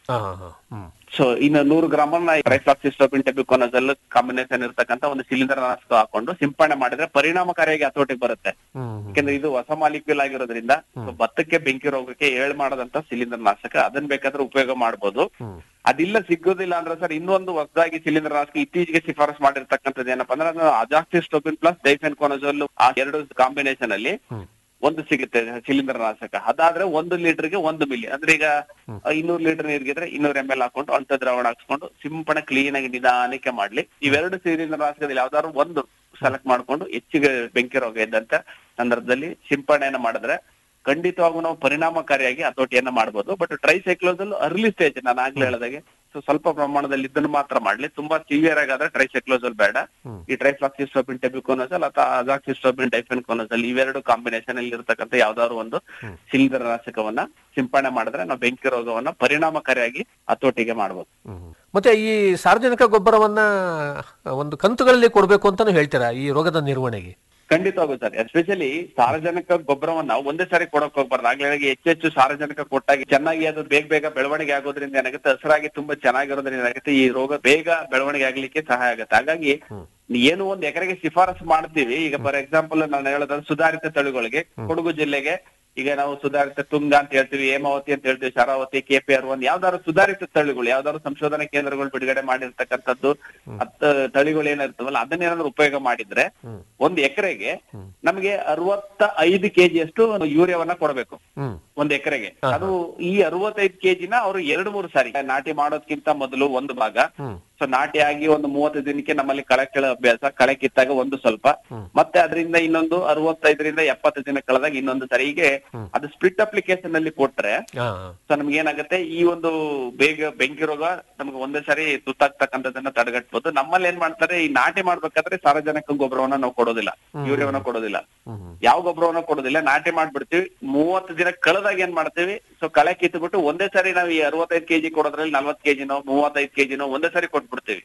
ಸೊ ಇನ್ನು ನೂರು ಗ್ರಾಮ್ ಟ್ರೈಫ್ಲಾಕ್ಸಿಸ್ಟೋಪಿನ್ ಟೆಬಿಕೋನಜಲ್ ಕಾಂಬಿನೇಷನ್ ಇರ್ತಕ್ಕಂಥ ಒಂದು ಸಿಲಿಂಡರ್ ನಾಶಕ ಹಾಕೊಂಡು ಸಿಂಪಡಣೆ ಮಾಡಿದ್ರೆ ಪರಿಣಾಮಕಾರಿಯಾಗಿ ಹತೋಟಿಗೆ ಬರುತ್ತೆ ಯಾಕಂದ್ರೆ ಇದು ಹೊಸ ಮಾಲಿಕ್ಯೂಲ್ ಆಗಿರೋದ್ರಿಂದ so ಭತ್ತಕ್ಕೆ ಬೆಂಕಿ ರೋಗಕ್ಕೆ ಏಳ್ ಮಾಡದಂತ ಸಿಲಿಂಡರ್ ನಾಶಕ ಅದನ್ನ ಬೇಕಾದ್ರೆ ಉಪಯೋಗ ಮಾಡಬಹುದು ಅದಿಲ್ಲ ಸಿಗೋದಿಲ್ಲ ಅಂದ್ರೆ ಸರ್ ಇನ್ನೊಂದು ಹೊಸದಾಗಿ ಸಿಲಿಂಡರ್ ನಾಶಕ ಇತ್ತೀಚೆಗೆ ಶಿಫಾರಸ್ ಮಾಡಿರ್ತಕ್ಕಂಥದ್ದು ಏನಪ್ಪಾ ಅಂದ್ರೆ ಅದು ಅಜಾಕ್ಸಿಸ್ಟೋಪಿನ್ ಪ್ಲಸ್ ಡೈಫೆನ್ ಕೋನಜೋಲ್ ಆ ಎರಡು ಕಾಂಬಿನೇಷನ್ ಅಲ್ಲಿ ಒಂದು ಸಿಗುತ್ತೆ ಸಿಲಿಂಡರ್ ನಾಶಕ ಅದಾದ್ರೆ ಒಂದು ಲೀಟರ್ಗೆ ಒಂದು ಮಿಲಿ ಅಂದ್ರೆ ಈಗ ಇನ್ನೂರು ಲೀಟರ್ ನೀರ್ಗಿದ್ರೆ ಇನ್ನೂರು ಎಂ ಎಲ್ ಹಾಕೊಂಡು ಅಂತ ದ್ರಾವಣ ಹಾಕ್ಸ್ಕೊಂಡು ಸಿಂಪಡಣೆ ಕ್ಲೀನ್ ಆಗಿ ನಿಧಾನಕ್ಕೆ ಮಾಡ್ಲಿ ಇವೆರಡು ಸಿಲಿಂಡರ್ ನಾಶಕದಲ್ಲಿ ಯಾವ್ದಾದ್ರು ಒಂದು ಸೆಲೆಕ್ಟ್ ಮಾಡ್ಕೊಂಡು ಹೆಚ್ಚಿಗೆ ಬೆಂಕಿ ರೋಗ ಇದ್ದಂತ ಸಂದರ್ಭದಲ್ಲಿ ಸಿಂಪಡಣೆಯನ್ನ ಮಾಡಿದ್ರೆ ಖಂಡಿತವಾಗೂ ನಾವು ಪರಿಣಾಮಕಾರಿಯಾಗಿ ಹತೋಟಿಯನ್ನ ಮಾಡಬಹುದು ಬಟ್ ಟ್ರೈಸೈಕ್ಲೋಸಲ್ ಅರ್ಲಿ ಸ್ಟೇಜ್ ನಾನು ಆಗ್ಲೇ ಹೇಳ್ದಾಗೆ ಸೊ ಸ್ವಲ್ಪ ಪ್ರಮಾಣದಲ್ಲಿ ಇದನ್ನು ಮಾತ್ರ ಮಾಡ್ಲಿ ತುಂಬಾ ಸಿವಿಯರ್ ಆಗಾದ್ರೆ ಟ್ರೈಸೈಕ್ಲೋಸಲ್ ಬೇಡ ಈ ಟ್ರೈಫ್ಲಾಕ್ಸಿಸ್ಟೋಬಿನ್ ಟೆಬಿಕೋನಸಲ್ ಅಥವಾ ಅಜಾಕ್ಸಿಸ್ಟೋಬಿನ್ ಟೈಫೆನ್ ಕೋನಸಲ್ ಇವೆರಡು ಕಾಂಬಿನೇಷನ್ ಅಲ್ಲಿ ಇರ್ತಕ್ಕಂಥ ಯಾವ್ದಾದ್ರು ಒಂದು ಸಿಲಿಂಡರ್ ನಾಶಕವನ್ನ ಸಿಂಪಡಣೆ ಮಾಡಿದ್ರೆ ನಾವು ಬೆಂಕಿ ರೋಗವನ್ನ ಪರಿಣಾಮಕಾರಿಯಾಗಿ ಹತೋಟಿಗೆ ಮಾಡಬಹುದು ಮತ್ತೆ ಈ ಸಾರ್ವಜನಿಕ ಗೊಬ್ಬರವನ್ನ ಒಂದು ಕಂತುಗಳಲ್ಲಿ ಕೊಡಬೇಕು ಅಂತಾನು ಹೇಳ್ತೀರಾ ಈ ರೋಗದ ನಿರ್ವಹಣೆಗೆ ಖಂಡಿತವಾಗೂ ಸರ್ ಎಸ್ಪೆಷಲಿ ಸಾರ್ವಜನಿಕ ಗೊಬ್ಬರವನ್ನ ಒಂದೇ ಸಾರಿ ಕೊಡಕ್ ಹೋಗ್ಬಾರ್ದು ಆಗ್ಲೇ ಹೆಚ್ಚು ಹೆಚ್ಚು ಸಾರ್ವಜನಿಕ ಕೊಟ್ಟಾಗ ಚೆನ್ನಾಗಿ ಅದು ಬೇಗ ಬೇಗ ಬೆಳವಣಿಗೆ ಆಗೋದ್ರಿಂದ ಏನಾಗುತ್ತೆ ಹಸಿರಾಗಿ ತುಂಬಾ ಚೆನ್ನಾಗಿರೋದ್ರಿಂದ ಏನಾಗುತ್ತೆ ಈ ರೋಗ ಬೇಗ ಬೆಳವಣಿಗೆ ಆಗ್ಲಿಕ್ಕೆ ಸಹಾಯ ಆಗುತ್ತೆ ಹಾಗಾಗಿ ಏನು ಒಂದ್ ಎಕರೆಗೆ ಶಿಫಾರಸು ಮಾಡ್ತೀವಿ ಈಗ ಫಾರ್ ಎಕ್ಸಾಂಪಲ್ ನಾನು ಹೇಳೋದಾದ್ರೆ ಸುಧಾರಿತ ತಳಿಗಳಿಗೆ ಕೊಡಗು ಜಿಲ್ಲೆಗೆ ಈಗ ನಾವು ಸುಧಾರಿತ ತುಂಗ ಅಂತ ಹೇಳ್ತೀವಿ ಹೇಮಾವತಿ ಅಂತ ಹೇಳ್ತೀವಿ Sharavathi K P R one ಯಾವ್ದಾದ್ರು ಸುಧಾರಿತ ತಳಿಗಳು ಯಾವ್ದಾದ್ರು ಸಂಶೋಧನಾ ಕೇಂದ್ರಗಳು ಬಿಡುಗಡೆ ಮಾಡಿರ್ತಕ್ಕಂಥದ್ದು ಹತ್ತ ತಳಿಗಳು ಏನಿರ್ತವಲ್ಲ ಅದನ್ನೇನಾದ್ರು ಉಪಯೋಗ ಮಾಡಿದ್ರೆ ಒಂದ್ ಎಕರೆಗೆ ನಮಗೆ ಅರವತ್ತ ಐದು ಕೆಜಿ ಅಷ್ಟು ಯೂರಿಯಾವನ್ನ ಕೊಡಬೇಕು ಒಂದ್ ಎಕರೆಗೆ ಅದು ಈ ಅರವತ್ತೈದು ಕೆಜಿನ ಅವರು ಎರಡು ಮೂರು ಸಾರಿ ನಾಟಿ ಮಾಡೋದ್ಕಿಂತ ಮೊದಲು ಒಂದು ಭಾಗ ಸೊ ನಾಟಿ ಆಗಿ ಒಂದು ಮೂವತ್ತು ದಿನಕ್ಕೆ ನಮ್ಮಲ್ಲಿ ಕಳೆ ಕೀಳೋ ಅಭ್ಯಾಸ ಕಳೆ ಕಿತ್ತಾಗ ಒಂದು ಸ್ವಲ್ಪ ಮತ್ತೆ ಅದರಿಂದ ಇನ್ನೊಂದು ಅರವತ್ತೈದರಿಂದ ಎಪ್ಪತ್ತು ದಿನ ಕಳೆದಾಗ ಇನ್ನೊಂದು ಸರಿ ಹೀಗೆ ಅದು ಸ್ಪ್ಲಿಟ್ ಅಪ್ಲಿಕೇಶನ್ ಅಲ್ಲಿ ಕೊಟ್ರೆ ಸೊ ನಮ್ಗೆ ಏನಾಗುತ್ತೆ ಈ ಒಂದು ಬೇಗ ಬೆಂಕಿ ರೋಗ ನಮ್ಗೆ ಒಂದೇ ಸಾರಿ ತುತ್ತಾಗ್ತಕ್ಕಂಥದ್ದನ್ನ ತಡೆಗಟ್ಬೋದು ನಮ್ಮಲ್ಲಿ ಏನ್ ಮಾಡ್ತಾರೆ ಈ ನಾಟಿ ಮಾಡ್ಬೇಕಾದ್ರೆ ಸಾರ್ವಜನಿಕ ಗೊಬ್ಬರವನ್ನ ನಾವು ಕೊಡೋದಿಲ್ಲ ಯೂರಿಯಾವನ್ನ ಕೊಡೋದಿಲ್ಲ ಯಾವ ಗೊಬ್ಬರವನ್ನ ಕೊಡೋದಿಲ್ಲ ನಾಟಿ ಮಾಡ್ಬಿಡ್ತೀವಿ ಮೂವತ್ತು ದಿನ ಕಳೆದಾಗ ಏನ್ ಮಾಡ್ತೀವಿ ಸೊ ಕಳೆ ಕಿತ್ಬಿಟ್ಟು ಒಂದೇ ಸಾರಿ ನಾವು ಈ ಅರವತ್ತೈದು ಕೆಜಿ ಕೊಡೋದ್ರಲ್ಲಿ ನಲ್ವತ್ ಕೆಜಿನೋ ಮೂವತ್ತೈದು ಕೆಜಿನೋ ಒಂದೇ ಸಾರಿ ಕೊಟ್ಬಿಡ್ತೀವಿ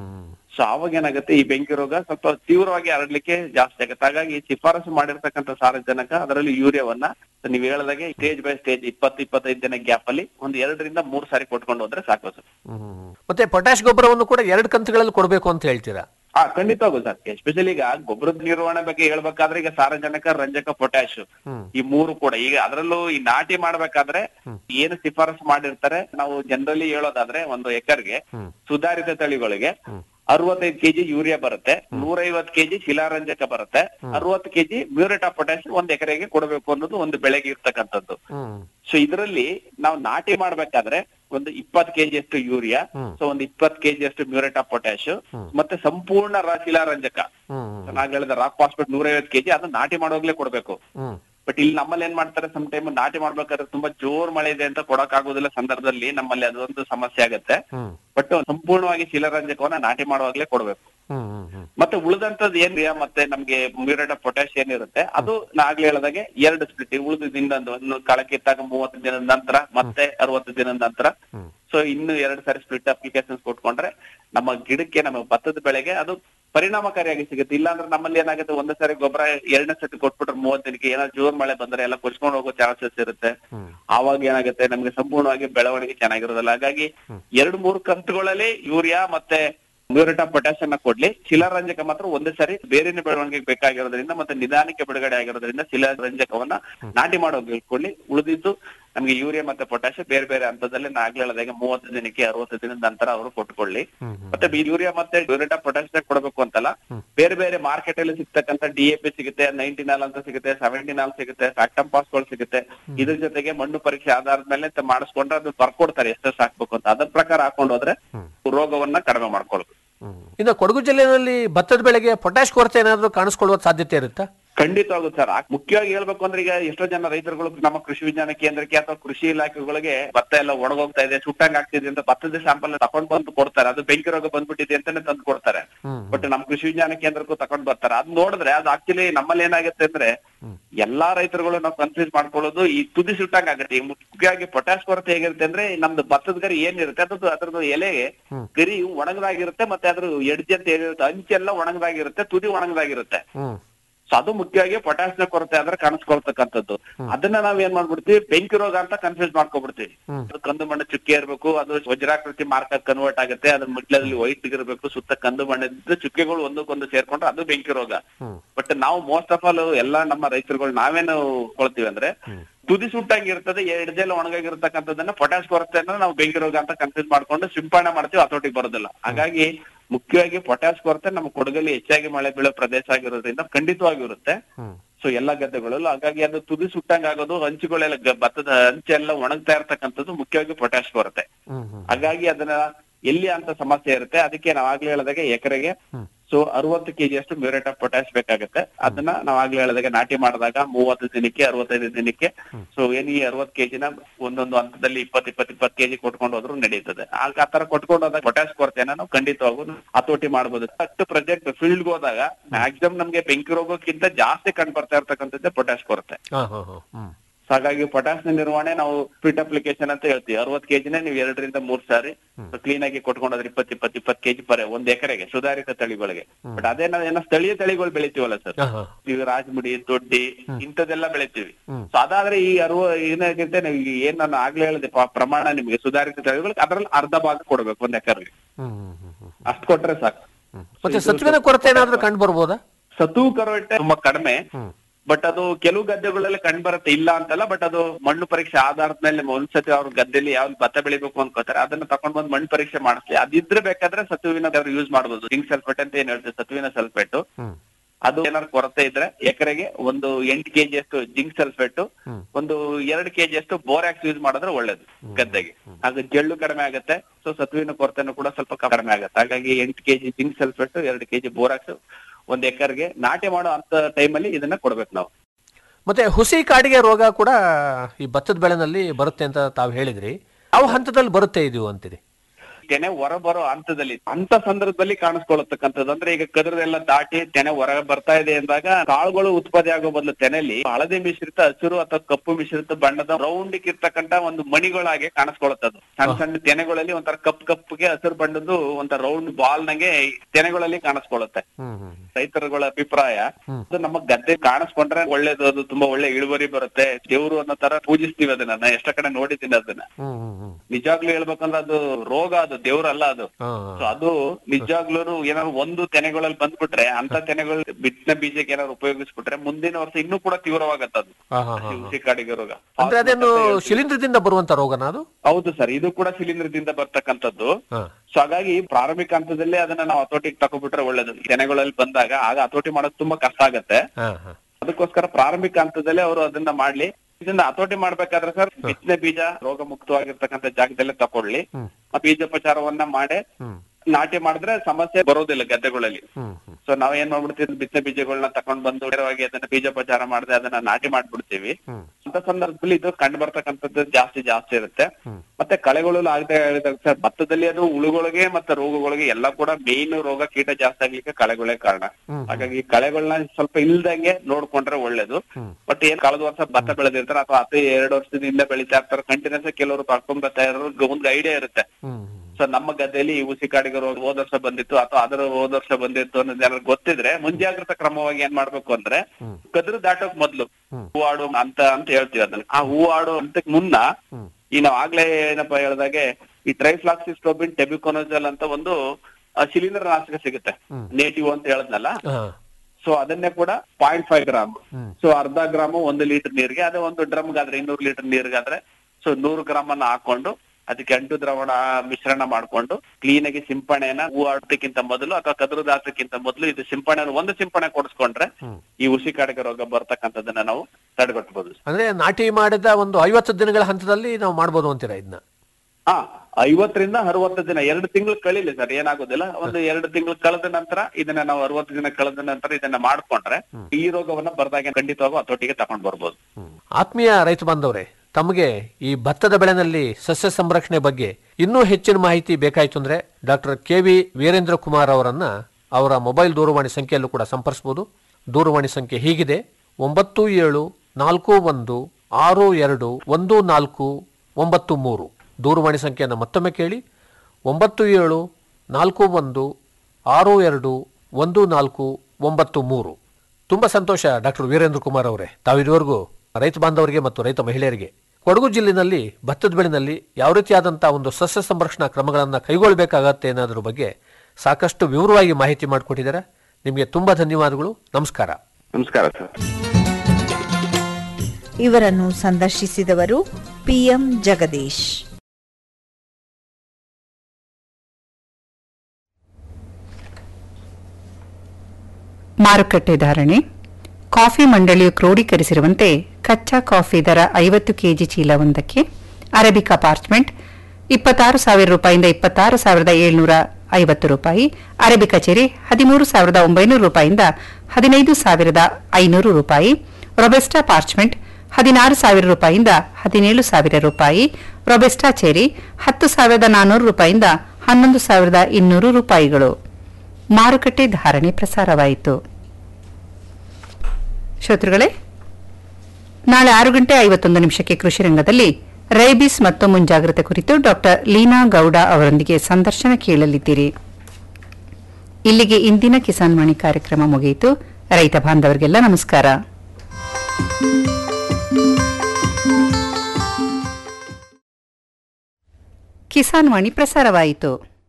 ಸೊ ಅವಾಗ ಏನಾಗುತ್ತೆ ಈ ಬೆಂಕಿ ರೋಗ ಸ್ವಲ್ಪ ತೀವ್ರವಾಗಿ ಹರಡ್ಲಿಕ್ಕೆ ಜಾಸ್ತಿ ಆಗುತ್ತೆ ಹಾಗಾಗಿ ಶಿಫಾರಸು ಮಾಡಿರ್ತಕ್ಕಂಥ ಸಾರಜನಕ ಅದರಲ್ಲಿ ಯೂರಿಯಾವನ್ನ ನೀವ್ ಹೇಳ್ದಾಗೆ ಸ್ಟೇಜ್ ಬೈ ಸ್ಟೇಜ್ ಇಪ್ಪತ್ತು ಇಪ್ಪತ್ತೈದು ದಿನ ಗ್ಯಾಪ್ ಅಲ್ಲಿ ಒಂದು ಎರಡರಿಂದ ಮೂರ್ ಸಾರಿ ಕೊಟ್ಕೊಂಡು ಹೋದ್ರೆ ಸಾಕು ಸರ್ ಮತ್ತೆ ಪೊಟ್ಯಾಶ್ ಗೊಬ್ಬರವನ್ನು ಕೂಡ ಎರಡು ಕಂತುಗಳಲ್ಲಿ ಕೊಡಬೇಕು ಅಂತ ಹೇಳ್ತೀರಾ ಹಾ ಖಂಡಿತವಾಗೂ ಸರ್ ಎಸ್ಪೆಷಲಿ ಈಗ ಗೊಬ್ಬರದ ನಿರ್ವಹಣೆ ಬಗ್ಗೆ ಹೇಳ್ಬೇಕಾದ್ರೆ ಈಗ ಸಾರಜನಕ ರಂಜಕ ಪೊಟ್ಯಾಶ್ ಈ ಮೂರು ಕೂಡ ಈಗ ಅದರಲ್ಲೂ ಈ ನಾಟಿ ಮಾಡ್ಬೇಕಾದ್ರೆ ಏನು ಶಿಫಾರಸು ಮಾಡಿರ್ತಾರೆ ನಾವು ಜನರಲಿ ಹೇಳೋದಾದ್ರೆ ಒಂದು ಎಕರ್ಗೆ ಸುಧಾರಿತ ತಳಿಗಳಿಗೆ ಅರವತ್ತೈದು ಕೆಜಿ ಯೂರಿಯಾ ಬರುತ್ತೆ ನೂರೈವತ್ತು ಕೆಜಿ ಶಿಲಾರಂಜಕ ಬರುತ್ತೆ ಅರವತ್ತು ಕೆಜಿ ಮ್ಯೂರೇಟ್ ಆಫ್ ಪೊಟ್ಯಾಶ್ ಒಂದ್ ಎಕರೆಗೆ ಕೊಡಬೇಕು ಅನ್ನೋದು ಒಂದು ಬೆಳೆಗೆ ಇರ್ತಕ್ಕಂಥದ್ದು ಸೊ ಇದರಲ್ಲಿ ನಾವು ನಾಟಿ ಮಾಡ್ಬೇಕಾದ್ರೆ ಒಂದು ಇಪ್ಪತ್ ಕೆಜಿ ಅಷ್ಟು ಯೂರಿಯಾ ಸೊ ಒಂದು ಇಪ್ಪತ್ ಕೆಜಿ ಅಷ್ಟು ಮ್ಯೂರೇಟ್ ಆಫ್ ಪೊಟ್ಯಾಶ್ ಮತ್ತೆ ಸಂಪೂರ್ಣ ರ- ಶಿಲಾರಂಜಕ ನಾವ್ ಹೇಳಿದ ರಾಕ್ ಫಾಸ್ಫೇಟ್ ನೂರೈವತ್ತು ಕೆಜಿ ಅದನ್ನ ನಾಟಿ ಮಾಡೋಗ್ಲೇ ಕೊಡ್ಬೇಕು ಬಟ್ ಇಲ್ಲಿ ನಮ್ಮಲ್ಲಿ ಏನ್ ಮಾಡ್ತಾರೆ ಸಮ್ ಟೈಮ್ ನಾಟಿ ಮಾಡ್ಬೇಕಾದ್ರೆ ತುಂಬಾ ಜೋರ್ ಮಳೆ ಇದೆ ಅಂತ ಕೊಡಕ್ ಆಗೋದಿಲ್ಲ ಸಂದರ್ಭದಲ್ಲಿ ನಮ್ಮಲ್ಲಿ ಅದೊಂದು ಸಮಸ್ಯೆ ಆಗತ್ತೆ ಬಟ್ ಸಂಪೂರ್ಣವಾಗಿ ಶಿಲಾರಂಜಕವನ್ನ ನಾಟಿ ಮಾಡುವಾಗ್ಲೇ ಕೊಡ್ಬೇಕು ಮತ್ತೆ ಉಳಿದಂತದ್ದು ಏನ್ ಇದೆ, ಮತ್ತೆ ನಮ್ಗೆ ಮ್ಯೂರೇಟ್ ಆಫ್ ಪೊಟ್ಯಾಶ್ ಏನಿರುತ್ತೆ ಅದು ನಾ ಆಗ್ಲೇ ಹೇಳ್ದಾಗೆ ಎರಡು ಸ್ಪ್ಲಿಟ್ ಉಳಿದ ಇನ್ನೊಂದು ಒಂದು ಕಳಕಿತ್ತಾಗ ಮೂವತ್ತು ದಿನದ ನಂತರ ಮತ್ತೆ ಅರವತ್ತು ದಿನದ ನಂತರ ಸೊ ಇನ್ನು ಎರಡು ಸಾರಿ ಸ್ಪ್ಲಿಟ್ ಅಪ್ಲಿಕೇಶನ್ಸ್ ಕೊಟ್ಕೊಂಡ್ರೆ ನಮ್ಮ ಗಿಡಕ್ಕೆ ನಮ್ಮ ಭತ್ತದ ಬೆಳೆಗೆ ಅದು ಪರಿಣಾಮಕಾರಿಯಾಗಿ ಸಿಗುತ್ತೆ ಇಲ್ಲಾಂದ್ರೆ ನಮ್ಮಲ್ಲಿ ಏನಾಗುತ್ತೆ ಒಂದೇ ಸಾರಿ ಗೊಬ್ಬರ ಎರಡನೇ ಸತಿ ಕೊಟ್ಬಿಟ್ರೆ ಮೂವತ್ತು ದಿನಕ್ಕೆ ಏನಾದ್ರು ಜೋರ್ ಮಳೆ ಬಂದ್ರೆ ಎಲ್ಲ ಕೊಚ್ಕೊಂಡು ಹೋಗೋ ಚಾನ್ಸಸ್ ಇರುತ್ತೆ ಆವಾಗ ಏನಾಗುತ್ತೆ ನಮ್ಗೆ ಸಂಪೂರ್ಣವಾಗಿ ಬೆಳವಣಿಗೆ ಚೆನ್ನಾಗಿರೋದಿಲ್ಲ ಹಾಗಾಗಿ ಎರಡು ಮೂರು ಕಂತುಗಳಲ್ಲಿ ಯೂರಿಯಾ ಮತ್ತೆ ಮ್ಯೂರೇಟ್ ಆಫ್ ಪೊಟ್ಯಾಷಿಯಂ ಕೊಡ್ಲಿ ಶಿಲಾರಂಜಕ ಮಾತ್ರ ಒಂದೇ ಸಾರಿ ಬೇರೆನೆ ಬೆಳವಣಿಗೆಗೆ ಬೇಕಾಗಿರೋದ್ರಿಂದ ಮತ್ತೆ ನಿಧಾನಕ್ಕೆ ಬಿಡುಗಡೆ ಆಗಿರೋದ್ರಿಂದ ಶಿಲಾರಂಜಕವನ್ನ ನಾಟಿ ಮಾಡೋಗಿ ಕೊಡ್ಲಿ ಉಳಿದಿದ್ದು ನಮ್ಗೆ ಯೂರಿಯಾ ಮತ್ತೆ ಪೊಟ್ಯಾಷ್ ಬೇರೆ ಬೇರೆ ಹಂತದಲ್ಲಿ ನಾ ಆಗ್ಲೇ ಹೇಳ್ದಾಗೆ ಮೂವತ್ತು ದಿನಕ್ಕೆ ಅರವತ್ತು ದಿನದ ನಂತರ ಅವರು ಕೊಟ್ಕೊಳ್ಳಿ ಮತ್ತೆ ಈ ಯೂರಿಯಾ ಮತ್ತೆ ಮ್ಯೂರೇಟ್ ಆಫ್ ಪೊಟ್ಯಾಷ್ ಕೊಡಬೇಕು ಅಂತಲ್ಲ ಬೇರೆ ಬೇರೆ ಮಾರ್ಕೆಟ್ ಅಲ್ಲಿ ಸಿಗ್ತಕ್ಕಂತ ಡಿ ಎ ಪಿ ಸಿಗುತ್ತೆ ನೈನ್ಟಿ ನಾಲ್ ಅಂತ ಸಿಗುತ್ತೆ ಸೆವೆಂಟಿ ನಾಲ್ ಸಿಗುತ್ತೆ ಫ್ಯಾಕ್ಟಮ್ ಪಾಸ್ಗಳು ಸಿಗುತ್ತೆ ಇದ್ರ ಜೊತೆಗೆ ಮಣ್ಣು ಪರೀಕ್ಷೆ ಆಧಾರದ ಮೇಲೆ ತ- ಮಾಡಿಸ್ಕೊಂಡ್ರೆ ಅದು ಬರ್ಕೊಡ್ತಾರೆ ಎಷ್ಟೆಷ್ಟು ಹಾಕ್ಬೇಕು ಅಂತ ಅದ್ರ ಪ್ರಕಾರ ಹಾಕೊಂಡು ಹೋದ್ರೆ ರೋಗವನ್ನ ಕಡಿಮೆ ಮಾಡ್ಕೊಳ್ಬೇಕು ಇನ್ನು ಕೊಡಗು ಜಿಲ್ಲೆಯಲ್ಲಿ ಭತ್ತದ ಬೆಳೆಗೆ ಪೊಟ್ಯಾಶ್ ಕೊರತೆ ಏನಾದರೂ ಕಾಣಿಸ್ಕೊಳ್ಳುವ ಸಾಧ್ಯತೆ ಇರುತ್ತಾ ಖಂಡಿತವಾಗೂ ಸರ್ ಆ- ಮುಖ್ಯವಾಗಿ ಹೇಳ್ಬೇಕು ಅಂದ್ರೆ ಈಗ ಎಷ್ಟೋ ಜನ ರೈತರುಗಳು ನಮ್ಮ ಕೃಷಿ ವಿಜ್ಞಾನ ಕೇಂದ್ರಕ್ಕೆ ಅಥವಾ ಕೃಷಿ ಇಲಾಖೆಗಳಿಗೆ ಭತ್ತ ಎಲ್ಲ ಒಣಗೋಗ್ತಾ ಇದೆ ಸುಟ್ಟಂಗ್ ಆಗ್ತಿದೆ ಅಂತ ಭತ್ತದ ಸ್ಯಾಂಪಲ್ ತಕೊಂಡ್ ಬಂದು ಕೊಡ್ತಾರೆ ಅದು ಬೆಂಕಿ ರೋಗ ಬಂದ್ಬಿಟ್ಟಿದೆ ಅಂತಾನೆ ತಂದು ಕೊಡ್ತಾರೆ ಬಟ್ ನಮ್ ಕೃಷಿ ವಿಜ್ಞಾನ ಕೇಂದ್ರಕ್ಕೂ ತಕೊಂಡ್ ಬರ್ತಾರೆ ಅದ್ ನೋಡಿದ್ರೆ ಅದು ಆಕ್ಚುಲಿ ನಮ್ಮಲ್ಲಿ ಏನಾಗುತ್ತೆ ಅಂದ್ರೆ ಎಲ್ಲಾ ರೈತರುಗಳು ನಾವು ಕನ್ಫ್ಯೂಸ್ ಮಾಡ್ಕೊಳ್ಳೋದು ಈ ತುದಿ ಸುಟ್ಟಂಗ್ ಆಗುತ್ತೆ ಈ ಮುಖ್ಯವಾಗಿ ಪೊಟ್ಯಾಶ್ ಕೊರತೆ ಹೇಗಿರುತ್ತೆ ಅಂದ್ರೆ ನಮ್ದು ಭತ್ತದ ಗರಿ ಏನಿರುತ್ತೆ ಅದ್ರದ್ದು ಅದ್ರದ್ದು ಎಲೆಗೆ ಗರಿ ಒಣಗದಾಗಿರುತ್ತೆ ಮತ್ತೆ ಅದ್ರ ಎಡ್ಜ್ ಅಂತ ಏನಿರುತ್ತೆ ಅಂಚೆಲ್ಲ ಒಣಗದಾಗಿರುತ್ತೆ ತುದಿ ಒಣಗದಾಗಿರುತ್ತೆ ಸೊ ಅದು ಮುಖ್ಯವಾಗಿ ಪೊಟ್ಯಾಶ್ ನ ಕೊರತೆ ಆದ್ರೆ ಕಾಣಿಸ್ಕೊಳ್ತಕ್ಕಂಥದ್ದು ಅದನ್ನ ನಾವ್ ಏನ್ ಮಾಡ್ಬಿಡ್ತೀವಿ ಬೆಂಕಿ ರೋಗ ಅಂತ ಕನ್ಫ್ಯೂಸ್ ಮಾಡ್ಕೊಬಿಡ್ತೀವಿ ಅದು ಕಂದು ಬಣ್ಣ ಚುಕ್ಕೆ ಇರ್ಬೇಕು ಅದು ವಜ್ರಾಕೃತಿ ಮಾರ್ಕ್ ಕನ್ವರ್ಟ್ ಆಗುತ್ತೆ ಅದ್ರ ಮಿಡ್ಲಲ್ಲಿ ವೈಟ್ ಇರಬೇಕು ಸುತ್ತ ಕಂದು ಬಣ್ಣದ ಚುಕ್ಕೆಗಳು ಒಂದಕ್ಕೊಂದು ಸೇರ್ಕೊಂಡ್ರೆ ಅದು ಬೆಂಕಿ ರೋಗ ಬಟ್ ನಾವು ಮೋಸ್ಟ್ ಆಫ್ ಆಲ್ ಎಲ್ಲಾ ನಮ್ಮ ರೈತರುಗಳು ನಾವೇನು ಕೊಳ್ತೀವಿ ಅಂದ್ರೆ ತುದಿ ಸುಟ್ಟಂಗ್ ಇರ್ತದೆ ಎಡ್ಜೆಲ್ಲ ಒಣಗಾಗಿರ್ತಕ್ಕಂಥದ್ದನ್ನ ಪೊಟ್ಯಾಶ್ ಕೊರತೆ ನಾವು ಬೆಂಕಿ ರೋಗ ಅಂತ ಕನ್ಫ್ಯೂಸ್ ಮಾಡ್ಕೊಂಡು ಸಿಂಪಡಣೆ ಮಾಡ್ತೀವಿ ಹತೋಟಿಗೆ ಬರೋದಿಲ್ಲ ಹಾಗಾಗಿ ಮುಖ್ಯವಾಗಿ ಪೊಟ್ಯಾಶ್ ಕೊರತೆ ನಮ್ಮ ಕೊಡಗಲ್ಲಿ ಹೆಚ್ಚಾಗಿ ಮಳೆ ಬೀಳೋ ಪ್ರದೇಶ ಆಗಿರೋದ್ರಿಂದ ಖಂಡಿತವಾಗಿರುತ್ತೆ ಸೊ ಎಲ್ಲಾ ಗದ್ದೆಗಳಲ್ಲೂ ಹಾಗಾಗಿ ಅದು ತುದಿ ಸುಟ್ಟಂಗ್ ಆಗೋದು ಹಂಚುಗಳೆಲ್ಲ ಗ- ಭತ್ತದ ಹಂಚೆಲ್ಲ ಒಣಗ್ತಾ ಇರ್ತಕ್ಕಂಥದ್ದು ಮುಖ್ಯವಾಗಿ ಪೊಟ್ಯಾಶ್ ಕೊರತೆ ಹಾಗಾಗಿ ಅದನ್ನ ಎಲ್ಲಿ ಅಂತ ಸಮಸ್ಯೆ ಇರುತ್ತೆ ಅದಕ್ಕೆ ನಾವ್ ಆಗ್ಲೇ ಹೇಳಿದಾಗೆ ಎಕರೆಗೆ ಸೊ ಅರವತ್ತು ಕೆಜಿ ಅಷ್ಟು ಮ್ಯೂರೇಟ್ ಆಫ್ ಪೊಟ್ಯಾಶ್ ಬೇಕಾಗುತ್ತೆ ಅದನ್ನ ನಾವ್ ಆಗ್ಲೇ ಹೇಳಿದಾಗೆ ನಾಟಿ ಮಾಡಿದಾಗ ಮೂವತ್ತು ದಿನಕ್ಕೆ ಅರವತ್ತೈದು ದಿನಕ್ಕೆ ಸೊ ಏನ್ ಈ ಅರವತ್ತು ಕೆಜಿನ ಒಂದೊಂದು ಹಂತದಲ್ಲಿ ಇಪ್ಪತ್ ಇಪ್ಪತ್ ಇಪ್ಪತ್ ಕೆಜಿ ಕೊಟ್ಕೊಂಡು ಹೋದ್ರು ನಡೀತದೆ ಆಗ ಆ ತರ ಕೊಟ್ಕೊಂಡು ಹೋದಾಗ ಪೊಟ್ಯಾಶ್ ಕೊರತೆನ ನಾವು ಖಂಡಿತವಾಗೂ ಹತೋಟಿ ಮಾಡ್ಬೋದು ಫಸ್ಟ್ ಪ್ರಾಜೆಕ್ಟ್ ಫೀಲ್ಡ್ ಹೋದಾಗ ಮ್ಯಾಕ್ಸಿಮಮ್ ನಮ್ಗೆ ಬೆಂಕಿ ರೋಗಕ್ಕಿಂತ ಜಾಸ್ತಿ ಕಂಡು ಬರ್ತಾ ಇರ್ತಕ್ಕಂಥದ್ದೇ ಪೊಟ್ಯಾಶ್ ಕೊರತೆ ಹಾ ಹಾ ಹಾ ಹ್ಮ್ ಸೊ ಹಾಗಾಗಿ ಪೊಟ್ಯಾಶ್ ನ ನಿರ್ವಹಣೆ ನಾವು ಫಿಟ್ ಅಪ್ಲಿಕೇಶನ್ ಅಂತ ಹೇಳ್ತೀವಿ ಅರವತ್ ಕೆಜಿನ ನೀವು ಎರಡರಿಂದ ಮೂರ್ ಸಾರಿ ಕ್ಲೀನ್ ಆಗಿ ಕೊಟ್ಕೊಂಡೋದ್ರೆ ಇಪ್ಪತ್ ಇಪ್ಪತ್ ಇಪ್ಪತ್ ಕೆಜಿ ಪರ ಒಂದ್ ಎಕರೆಗೆ ಸುಧಾರಿತ ತಳಿಗಳಿಗೆ ಬಟ್ ಅದೇ ನಾವು ಏನೋ ಸ್ಥಳೀಯ ತಳಿಗಳು ಬೆಳಿತೀವಲ್ಲ ಸರ್ ಹಾ ಹಾ ಈಗ ರಾಜಮುಡಿ ದೊಡ್ಡಿ ಇಂಥದ್ದೆಲ್ಲ ಬೆಳಿತೀವಿ ಸೊ ಅದಾದ್ರೆ ಈ ಅರವ ಏನಾಗುತ್ತೆ ನೀವು ಈ ಏನ್ ನಾನು ಆಗ್ಲೇ ಹೇಳಿದೆ ಪ- ಪ್ರಮಾಣ ನಿಮ್ಗೆ ಸುಧಾರಿತ ತಳಿಗಳು ಅದ್ರಲ್ಲಿ ಅರ್ಧ ಭಾಗ ಕೊಡ್ಬೇಕು ಒಂದ್ ಎಕರೆಗೆ ಹ್ಮ್ ಹ್ಮ್ ಹ್ಮ್ ಹ್ಮ್ ಅಷ್ಟು ಕೊಟ್ರೆ ಸಾಕು ಮತ್ತೆ ಸತ್ವಿನ ಕೊರತೆ ಏನಾದ್ರೂ ಕಂಡು ಬರ್ಬೋದಾ ಸತು ಕರೋಟೆ ತುಂಬಾ ಕಡಿಮೆ ಬಟ್ ಅದು ಕೆಲವು ಗದ್ದೆಗಳಲ್ಲಿ ಕಂಡು ಬರುತ್ತೆ ಇಲ್ಲ ಅಂತಲ್ಲ ಬಟ್ ಅದು ಮಣ್ಣು ಪರೀಕ್ಷೆ ಆಧಾರದ ಮೇಲೆ ಒಂದ್ಸತಿ ಅವ್ರ ಗದ್ದೆಲಿ ಯಾವ್ದು ಭತ್ತ ಬೆಳಿಬೇಕು ಅನ್ಕೋತಾರೆ ಅದನ್ನ ತಕೊಂಡ್ ಬಂದ್ ಮಣ್ಣು ಪರೀಕ್ಷೆ ಮಾಡಿಸ್ಲಿ ಅದಿದ್ರೆ ಬೇಕಾದ್ರೆ ಸತುವಿನ ಯೂಸ್ ಮಾಡ್ಬೋದು ಜಿಂಕ್ ಸಲ್ಫೇಟ್ ಅಂತ ಏನ್ ಹೇಳ್ತೀವಿ ಸತುವಿನ ಸಲ್ಫೇಟ್ ಅದು ಏನಾದ್ರು ಕೊರತೆ ಇದ್ರೆ ಎಕರೆಗೆ ಒಂದು ಎಂಟು ಕೆಜಿ ಅಷ್ಟು ಜಿಂಕ್ ಸಲ್ಫೇಟ್ ಒಂದು ಎರಡು ಕೆಜಿ ಅಷ್ಟು ಬೋರಾಕ್ಸ್ ಯೂಸ್ ಮಾಡಿದ್ರೆ ಒಳ್ಳೇದು ಗದ್ದೆಗೆ ಆಗ ಜಳ್ಳು ಕಡಿಮೆ ಆಗುತ್ತೆ ಸೊ ಸತುವಿನ ಕೊರತೆನೂ ಕೂಡ ಸ್ವಲ್ಪ ಕಡಿಮೆ ಆಗುತ್ತೆ ಹಾಗಾಗಿ ಎಂಟು ಕೆಜಿ ಜಿಂಕ್ ಸಲ್ಫೇಟ್ ಎರಡು ಕೆಜಿ ಬೋರಾಕ್ಸ್ ಒಂದ್ ಎಕರ್ಗೆ ನಾಟಿ ಮಾಡೋ ಅಂತ ಟೈಮಲ್ಲಿ ಇದನ್ನ ಕೊಡ್ಬೇಕು ನಾವು ಮತ್ತೆ ಹುಸಿ ಕಾಡಿಗೆ ರೋಗ ಕೂಡ ಈ ಭತ್ತದ ಬೆಳೆನಲ್ಲಿ ಬರುತ್ತೆ ಅಂತ ತಾವು ಹೇಳಿದ್ರಿ ಯಾವ ಹಂತದಲ್ಲಿ ಬರುತ್ತೆ ಇದು ಅಂತೀರಿ ತೆನೆ ಹೊರ ಬರೋ ಹಂತದಲ್ಲಿ ಅಂತ ಸಂದರ್ಭದಲ್ಲಿ ಕಾಣಿಸ್ಕೊಳ್ಳತಕ್ಕಂಥದ್ದು ಅಂದ್ರೆ ಈಗ ಕದ್ರದೆಲ್ಲ ದಾಟಿ ತೆನೆ ಹೊರ ಬರ್ತಾ ಇದೆ ಅಂದಾಗ ಕಾಳುಗಳು ಉತ್ಪತ್ತಿ ಆಗೋ ಬದಲು ತೆನೆಲಿ ಹಳದಿ ಮಿಶ್ರಿತ ಹಸಿರು ಅಥವಾ ಕಪ್ಪು ಮಿಶ್ರಿತ ಬಣ್ಣದ ರೌಂಡ್ ಇರ್ತಕ್ಕಂತ ಒಂದು ಮಣಿಗಳಾಗಿ ಕಾಣಿಸ್ಕೊಳ್ಳುತ್ತದು ಸಣ್ಣ ಸಣ್ಣ ತೆನೆಗಳಲ್ಲಿ ಒಂಥರ ಕಪ್ ಕಪ್ಗೆ ಹಸಿರು ಬಣ್ಣದ್ದು ಒಂಥರ ರೌಂಡ್ ಬಾಲ್ ನಂಗೆ ತೆನೆಗಳಲ್ಲಿ ಕಾಣಿಸ್ಕೊಳ್ಳುತ್ತೆ ರೈತರುಗಳ ಅಭಿಪ್ರಾಯ ಅದು ನಮ್ಮ ಗದ್ದೆ ಕಾಣಿಸ್ಕೊಂಡ್ರೆ ಒಳ್ಳೇದು ಅದು ತುಂಬಾ ಒಳ್ಳೆ ಇಳುವರಿ ಬರುತ್ತೆ ದೇವ್ರು ಅನ್ನೋ ತರ ಪೂಜಿಸ್ತೀವಿ ಅದನ್ನ ನಾ ಎಷ್ಟೋ ಕಡೆ ನೋಡಿದ್ದೀನಿ ಅದನ್ನ ನಿಜಾಗ್ಲೂ ಹೇಳ್ಬೇಕಂದ್ರೆ ಅದು ರೋಗ ಅದು ದೇವ್ರಲ್ಲ ಅದು ಸೊ ಅದು ನಿಜಾಗ್ಲೂ ಏನಾದ್ರು ಒಂದು ತೆನೆಗಳಲ್ಲಿ ಬಂದ್ಬಿಟ್ರೆ ಅಂತ ತೆನೆಗಳು ಬಿಟ್ಟಿನ ಬೀಜಕ್ಕೆ ಏನಾದ್ರು ಉಪಯೋಗಿಸ್ಬಿಟ್ರೆ ಮುಂದಿನ ವರ್ಷ ಇನ್ನೂ ಕೂಡ ತೀವ್ರವಾಗತ್ತೆ ಅದು ಹಾ, ಹಾ, ಹಾ, ಹಾ. ಹುಸಿ ಕಾಡಿಗೆ ರೋಗ ಅಂದ್ರೆ ಅದೇನು ಶಿಲೀಂಧ್ರದಿಂದ ಬರುವಂತ ರೋಗನ ಅದು ಹೌದು ಸರ್ ಇದು ಕೂಡ ಶಿಲೀಂಧ್ರದಿಂದ ಬರ್ತಕ್ಕಂಥದ್ದು ಸೊ ಹಾಗಾಗಿ ಪ್ರಾರಂಭಿಕ ಹಂತದಲ್ಲೇ ಅದನ್ನ ನಾವು ಹತೋಟಿಗೆ ತಗೊಬಿಟ್ರೆ ಒಳ್ಳೇದು ತೆನೆಗಳಲ್ಲಿ ಬಂದಾಗ ಆಗ ಹತೋಟಿ ಮಾಡೋದು ತುಂಬಾ ಕಷ್ಟ ಆಗತ್ತೆ ಹಾ ಹಾ ಅದಕ್ಕೋಸ್ಕರ ಪ್ರಾರಂಭಿಕ ಹಂತದಲ್ಲೇ ಅವರು ಅದನ್ನ ಮಾಡ್ಲಿ ಇದನ್ನ ಹತೋಟಿ ಮಾಡ್ಬೇಕಾದ್ರೆ ಸರ್ ಬಿತ್ತನೆ ಬೀಜ ರೋಗ ಮುಕ್ತವಾಗಿರ್ತಕ್ಕಂಥ ಜಾಗದಲ್ಲೇ ತಕೊಳ್ಳಿ ಆ ಬೀಜೋಪಚಾರವನ್ನ ಮಾಡಿ ನಾಟಿ ಮಾಡಿದ್ರೆ ಸಮಸ್ಯೆ ಬರೋದಿಲ್ಲ ಗದ್ದೆಗಳಲ್ಲಿ ಸೊ ನಾವ್ ಏನ್ ಮಾಡ್ಬಿಡ್ತೀವಿ ಬಿತ್ತನೆ ಬೀಜಗಳನ್ನ ತಕೊಂಡ್ ಬಂದು ನೇರವಾಗಿ ಅದನ್ನ ಬೀಜೋಪಚಾರ ಮಾಡದೆ ಅದನ್ನ ನಾಟಿ ಮಾಡ್ಬಿಡ್ತೀವಿ ಅಂತ ಸಂದರ್ಭದಲ್ಲಿ ಇದು ಕಂಡು ಬರ್ತಕ್ಕಂಥದ್ದು ಜಾಸ್ತಿ ಜಾಸ್ತಿ ಇರುತ್ತೆ ಮತ್ತೆ ಕಳೆಗಳು ಆಗದೆ ಹೇಳಿದಾಗ ಸರ್ ಭತ್ತದಲ್ಲಿ ಅದು ಹುಳುಗಳಿಗೆ ಮತ್ತೆ ರೋಗಗಳಿಗೆ ಎಲ್ಲ ಕೂಡ ಮೇನ್ ರೋಗ ಕೀಟ ಜಾಸ್ತಿ ಆಗ್ಲಿಕ್ಕೆ ಕಳೆಗಳೇ ಕಾರಣ ಹಾಗಾಗಿ ಈ ಕಳೆಗಳನ್ನ ಸ್ವಲ್ಪ ಇಲ್ದಂಗೆ ನೋಡ್ಕೊಂಡ್ರೆ ಒಳ್ಳೇದು ಬಟ್ ಏನ್ ಕಳೆದ ವರ್ಷ ಭತ್ತ ಬೆಳೆದಿರ್ತಾರೆ ಅಥವಾ ಹತ್ತು ಎರಡು ವರ್ಷದಿಂದ ಬೆಳಿತಾ ಇರ್ತಾರೆ ಕಂಟಿನ್ಯೂಸ್ ಕೆಲವರು ಕರ್ಕೊಂಡ್ ಬರ್ತಾ ಇರೋರು ಒಂದು ಐಡಿಯಾ ಇರುತ್ತೆ ಸೊ ನಮ್ಮ ಗದ್ದೆಯಲ್ಲಿ ಈ ಹುಸಿ ಕಾಡಿಗೆ ರೋಗ ಹೋದ ವರ್ಷ ಬಂದಿತ್ತು ಅಥವಾ ಅದರ ಹೋದ ವರ್ಷ ಬಂದಿತ್ತು ಅನ್ನೋದು ಏನಾದ್ರು ಗೊತ್ತಿದ್ರೆ ಮುಂಜಾಗ್ರತಾ ಕ್ರಮವಾಗಿ ಏನ್ ಮಾಡ್ಬೇಕು ಅಂದ್ರೆ ಕದ್ರು ದಾಟೋಕ್ ಮೊದ್ಲು ಹೂವಾಡು ಅಂತ ಅಂತ ಹೇಳ್ತೀವಿ ಅದನ್ನ ಆ ಹೂವಾಡು ಅಂತಕ್ ಮುನ್ನ ಈ ನಾವ್ ಆಗ್ಲೇ ಏನಪ್ಪಾ ಹೇಳ್ದಾಗೆ ಈ ಟ್ರೈಫ್ಲಾಕ್ಸಿಸ್ಟ್ರೋಬಿನ್ ಟೆಬಿಕೊನೋಜಲ್ ಅಂತ ಒಂದು ಶಿಲೀಂಧ್ರ ನಾಶಕ ಸಿಗುತ್ತೆ ನೇಟಿವ್ ಅಂತ ಹೇಳದ್ನಲ್ಲ ಸೊ ಅದನ್ನೇ ಕೂಡ ಪಾಯಿಂಟ್ ಫೈವ್ ಗ್ರಾಮ್ ಸೊ ಅರ್ಧ ಗ್ರಾಮ್ ಒಂದು ಲೀಟರ್ ನೀರಿಗೆ ಅದೇ ಒಂದು ಡ್ರಮ್ಗಾದ್ರೆ ಇನ್ನೂರು ಲೀಟರ್ ನೀರಿಗಾದ್ರೆ ಸೊ ನೂರು ಗ್ರಾಮ್ ಅನ್ನ ಹಾಕೊಂಡು ಅದಕ್ಕೆ ಅಂಟು ದ್ರವಣ ಮಿಶ್ರಣ ಮಾಡ್ಕೊಂಡು ಕ್ಲೀನ್ ಆಗಿ ಸಿಂಪಣೆಯನ್ನ ಹೂ ಆಡೋದಕ್ಕಿಂತ ಮೊದಲು ಅಥವಾ ಕದ್ರು ದಾಸಕ್ಕಿಂತ ಮೊದಲು ಇದು ಸಿಂಪಣೆ ಒಂದು ಸಿಂಪಣೆ ಕೊಡಿಸ್ಕೊಂಡ್ರೆ ಈ ಹುಸಿ ಕಾಡಿಗೆ ರೋಗ ಬರ್ತಕ್ಕಂಥದ್ದನ್ನ ನಾವು ತಡೆಗಟ್ಟಬಹುದು ಅಂದ್ರೆ ನಾಟಿ ಮಾಡಿದ ಒಂದು ಐವತ್ತು ದಿನಗಳ ಹಂತದಲ್ಲಿ ನಾವು ಮಾಡ್ಬೋದು ಅಂತೀರಾ ಇದನ್ನ ಹಾ ಐವತ್ತರಿಂದ ಅರವತ್ತು ದಿನ ಎರಡು ತಿಂಗಳು ಕಳೀಲಿ ಸರ್ ಏನಾಗೋದಿಲ್ಲ ಒಂದು ಎರಡು ತಿಂಗಳು ಕಳೆದ ನಂತರ ಇದನ್ನ ನಾವು ಅರವತ್ತು ದಿನ ಕಳೆದ ನಂತರ ಇದನ್ನ ಮಾಡ್ಕೊಂಡ್ರೆ ಈ ರೋಗವನ್ನ ಬರ್ದಾಗ ಖಂಡಿತವಾಗೂ ಹತೋಟಿಗೆ ತಗೊಂಡ್ ಬರ್ಬೋದು ಆತ್ಮೀಯ ರೈತ ಬಾಂಧವರೇ ತಮಗೆ ಈ ಭತ್ತದ ಬೆಳೆನಲ್ಲಿ ಸಸ್ಯ ಸಂರಕ್ಷಣೆ ಬಗ್ಗೆ ಇನ್ನೂ ಹೆಚ್ಚಿನ ಮಾಹಿತಿ ಬೇಕಾಯಿತು ಅಂದ್ರೆ doctor K V Virendra Kumar ಅವರನ್ನ ಅವರ ಮೊಬೈಲ್ ದೂರವಾಣಿ ಸಂಖ್ಯೆಯಲ್ಲೂ ಕೂಡ ಸಂಪರ್ಸಬಹುದು ದೂರವಾಣಿ ಸಂಖ್ಯೆ ಹೀಗಿದೆ ಒಂಬತ್ತು ಏಳು ನಾಲ್ಕು ಒಂದು ಆರು ಎರಡು ಒಂದು ನಾಲ್ಕು ಒಂಬತ್ತು ಮೂರು ದೂರವಾಣಿ ಸಂಖ್ಯೆಯನ್ನು ಮತ್ತೊಮ್ಮೆ ಕೇಳಿ ಒಂಬತ್ತು ಏಳು ನಾಲ್ಕು ಒಂದು ಆರು ಎರಡು ಒಂದು ನಾಲ್ಕು ಒಂಬತ್ತು ಮೂರು ತುಂಬ ಸಂತೋಷ ಡಾಕ್ಟರ್ ವೀರೇಂದ್ರ ಕುಮಾರ್ ಅವರೇ ತಾವಿದುವರೆಗೂ ರೈತ ಬಾಂಧವರಿಗೆ ಮತ್ತು ರೈತ ಮಹಿಳೆಯರಿಗೆ ಕೊಡಗು ಜಿಲ್ಲೆನಲ್ಲಿ ಭತ್ತದ ಬೆಳೆನಲ್ಲಿ ಯಾವ ರೀತಿಯಾದಂತಹ ಒಂದು ಸಸ್ಯ ಸಂರಕ್ಷಣಾ ಕ್ರಮಗಳನ್ನು ಕೈಗೊಳ್ಳಬೇಕಾಗತ್ತೆ ಅನ್ನೋದ್ರ ಬಗ್ಗೆ ಸಾಕಷ್ಟು ವಿವರವಾಗಿ ಮಾಹಿತಿ ಮಾಡಿಕೊಟ್ಟಿದ್ದಾರೆ ನಿಮಗೆ ತುಂಬಾ ಧನ್ಯವಾದಗಳು ನಮಸ್ಕಾರ ನಮಸ್ಕಾರ ಸರ್ ಇವರನ್ನು ಸಂದರ್ಶಿಸಿದವರು ಪಿಎಂ ಜಗದೀಶ್ ಮಾರುಕಟ್ಟೆ ಧಾರಣೆ ಕಾಫಿ ಮಂಡಳಿಯು ಕ್ರೋಢೀಕರಿಸಿರುವಂತೆ ಕಚ್ಚಾ ಕಾಫಿ ದರ ಐವತ್ತು ಕೆಜಿ ಚೀಲವೊಂದಕ್ಕೆ ಅರೇಬಿಕಾ ಪಾರ್ಚ್ಮೆಂಟ್ ಇಪ್ಪತ್ತಾರು ಸಾವಿರ ರೂಪಾಯಿಂದ ಇಪ್ಪತ್ತಾರು ಸಾವಿರದ ಏಳ್ನೂರ ಐವತ್ತು ರೂಪಾಯಿ ಅರೇಬಿಕಾ ಚೆರಿ ಹದಿಮೂರು ಸಾವಿರದ ಒಂಬೈನೂರು ರೂಪಾಯಿಂದ ಹದಿನೈದು ಸಾವಿರದ ಐನೂರು ರೂಪಾಯಿ ರೊಬೆಸ್ಟಾ ಪಾರ್ಚ್ಮೆಂಟ್ ಹದಿನಾರು ಸಾವಿರ ರೂಪಾಯಿಂದ ಹದಿನೇಳು ಸಾವಿರ ರೂಪಾಯಿ ರೊಬೆಸ್ಟಾ ಚೆರಿ ಹತ್ತು ಸಾವಿರದ ನಾನ್ನೂರು ರೂಪಾಯಿಂದ ಹನ್ನೊಂದು ಸಾವಿರದ ಇನ್ನೂರು ರೂಪಾಯಿಗಳು ಮಾರುಕಟ್ಟೆ ಧಾರಣೆ ಪ್ರಸಾರವಾಯಿತು ಶ್ರೋತೃಗಳೇ ನಾಳೆ ಆರು ಗಂಟೆ ಐವತ್ತೊಂದು ನಿಮಿಷಕ್ಕೆ ಕೃಷಿ ರಂಗದಲ್ಲಿ ರೈಬಿಸ್ ಮತ್ತು ಮುಂಜಾಗ್ರತೆ ಕುರಿತು ಡಾಕ್ಟರ್ ಲೀನಾ ಗೌಡ ಅವರೊಂದಿಗೆ ಸಂದರ್ಶನ ಕೇಳಲಿದ್ದೀರಿ ಇಲ್ಲಿಗೆ ಇಂದಿನ ಕಿಸಾನ್ ವಾಣಿ ಕಾರ್ಯಕ್ರಮ ಮುಗಿಯಿತು ರೈತ ಬಾಂಧವರಿಗೆಲ್ಲ ನಮಸ್ಕಾರ ಕಿಸಾನ್ ವಾಣಿ ಪ್ರಸಾರವಾಯಿತು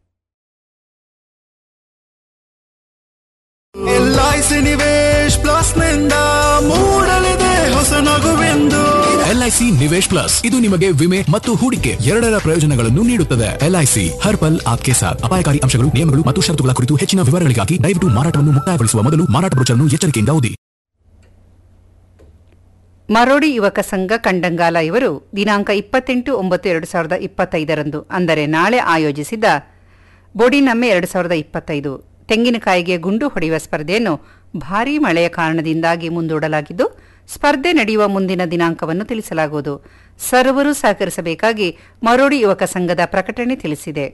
ಎಲ್ಐಸಿ ನಿವೇಶ್ ಪ್ಲಸ್ ನಿಂದ ಮೂಡಲಿದೆ ಹೊಸ ನಗುವೆಂದು ಎಲ್ಐಸಿ ನಿವೇಶ್ ಪ್ಲಸ್ ಇದು ನಿಮಗೆ ವಿಮೆ ಮತ್ತು ಹೂಡಿಕೆ ಎರಡರ ಪ್ರಯೋಜನಗಳನ್ನು ನೀಡುತ್ತದೆ ಎಲ್ಐಸಿ ಹರ್ ಪಲ್ ಆಪ್ಕೆ ಸಾಥ್ ಅಪಾಯಕಾರಿ ಅಂಶಗಳು ನಿಯಮಗಳು ಮತ್ತು ಷರತ್ತುಗಳ ಕುರಿತು ಹೆಚ್ಚಿನ ವಿವರಗಳಿಗಾಗಿ ದಯವಿಟ್ಟು ಮಾರಾಟವನ್ನು ಮುಕ್ತಾಯಗೊಳಿಸುವ ಮೊದಲು ಮಾರಾಟ ಬ್ರೋಚರ್ನ್ನು ಎಚ್ಚರಿಕೆಯಿಂದ ಓದಿ ಮರೋಡಿ ಯುವಕ ಸಂಘ ಕಂಡಂಗಾಲ ಇವರು ದಿನಾಂಕ ಇಪ್ಪತ್ತೆಂಟು ಒಂಬತ್ತು ಎರಡು ಸಾವಿರದ ಇಪ್ಪತ್ತೈದರಂದು ಅಂದರೆ ನಾಳೆ ಆಯೋಜಿಸಿದ ಬೋಡಿನಮ್ಮೆ ಎರಡು ಸಾವಿರದ ಇಪ್ಪತ್ತೈದು ತೆಂಗಿನಕಾಯಿಗೆ ಗುಂಡು ಹೊಡೆಯುವ ಸ್ಪರ್ಧೆಯನ್ನು ಭಾರೀ ಮಳೆಯ ಕಾರಣದಿಂದಾಗಿ ಮುಂದೂಡಲಾಗಿದ್ದು ಸ್ಪರ್ಧೆ ನಡೆಯುವ ಮುಂದಿನ ದಿನಾಂಕವನ್ನು ತಿಳಿಸಲಾಗುವುದು ಸರ್ವರು ಸಹಕರಿಸಬೇಕಾಗಿ ಮರೋಡಿ ಯುವಕ ಸಂಘದ ಪ್ರಕಟಣೆ ತಿಳಿಸಿದೆ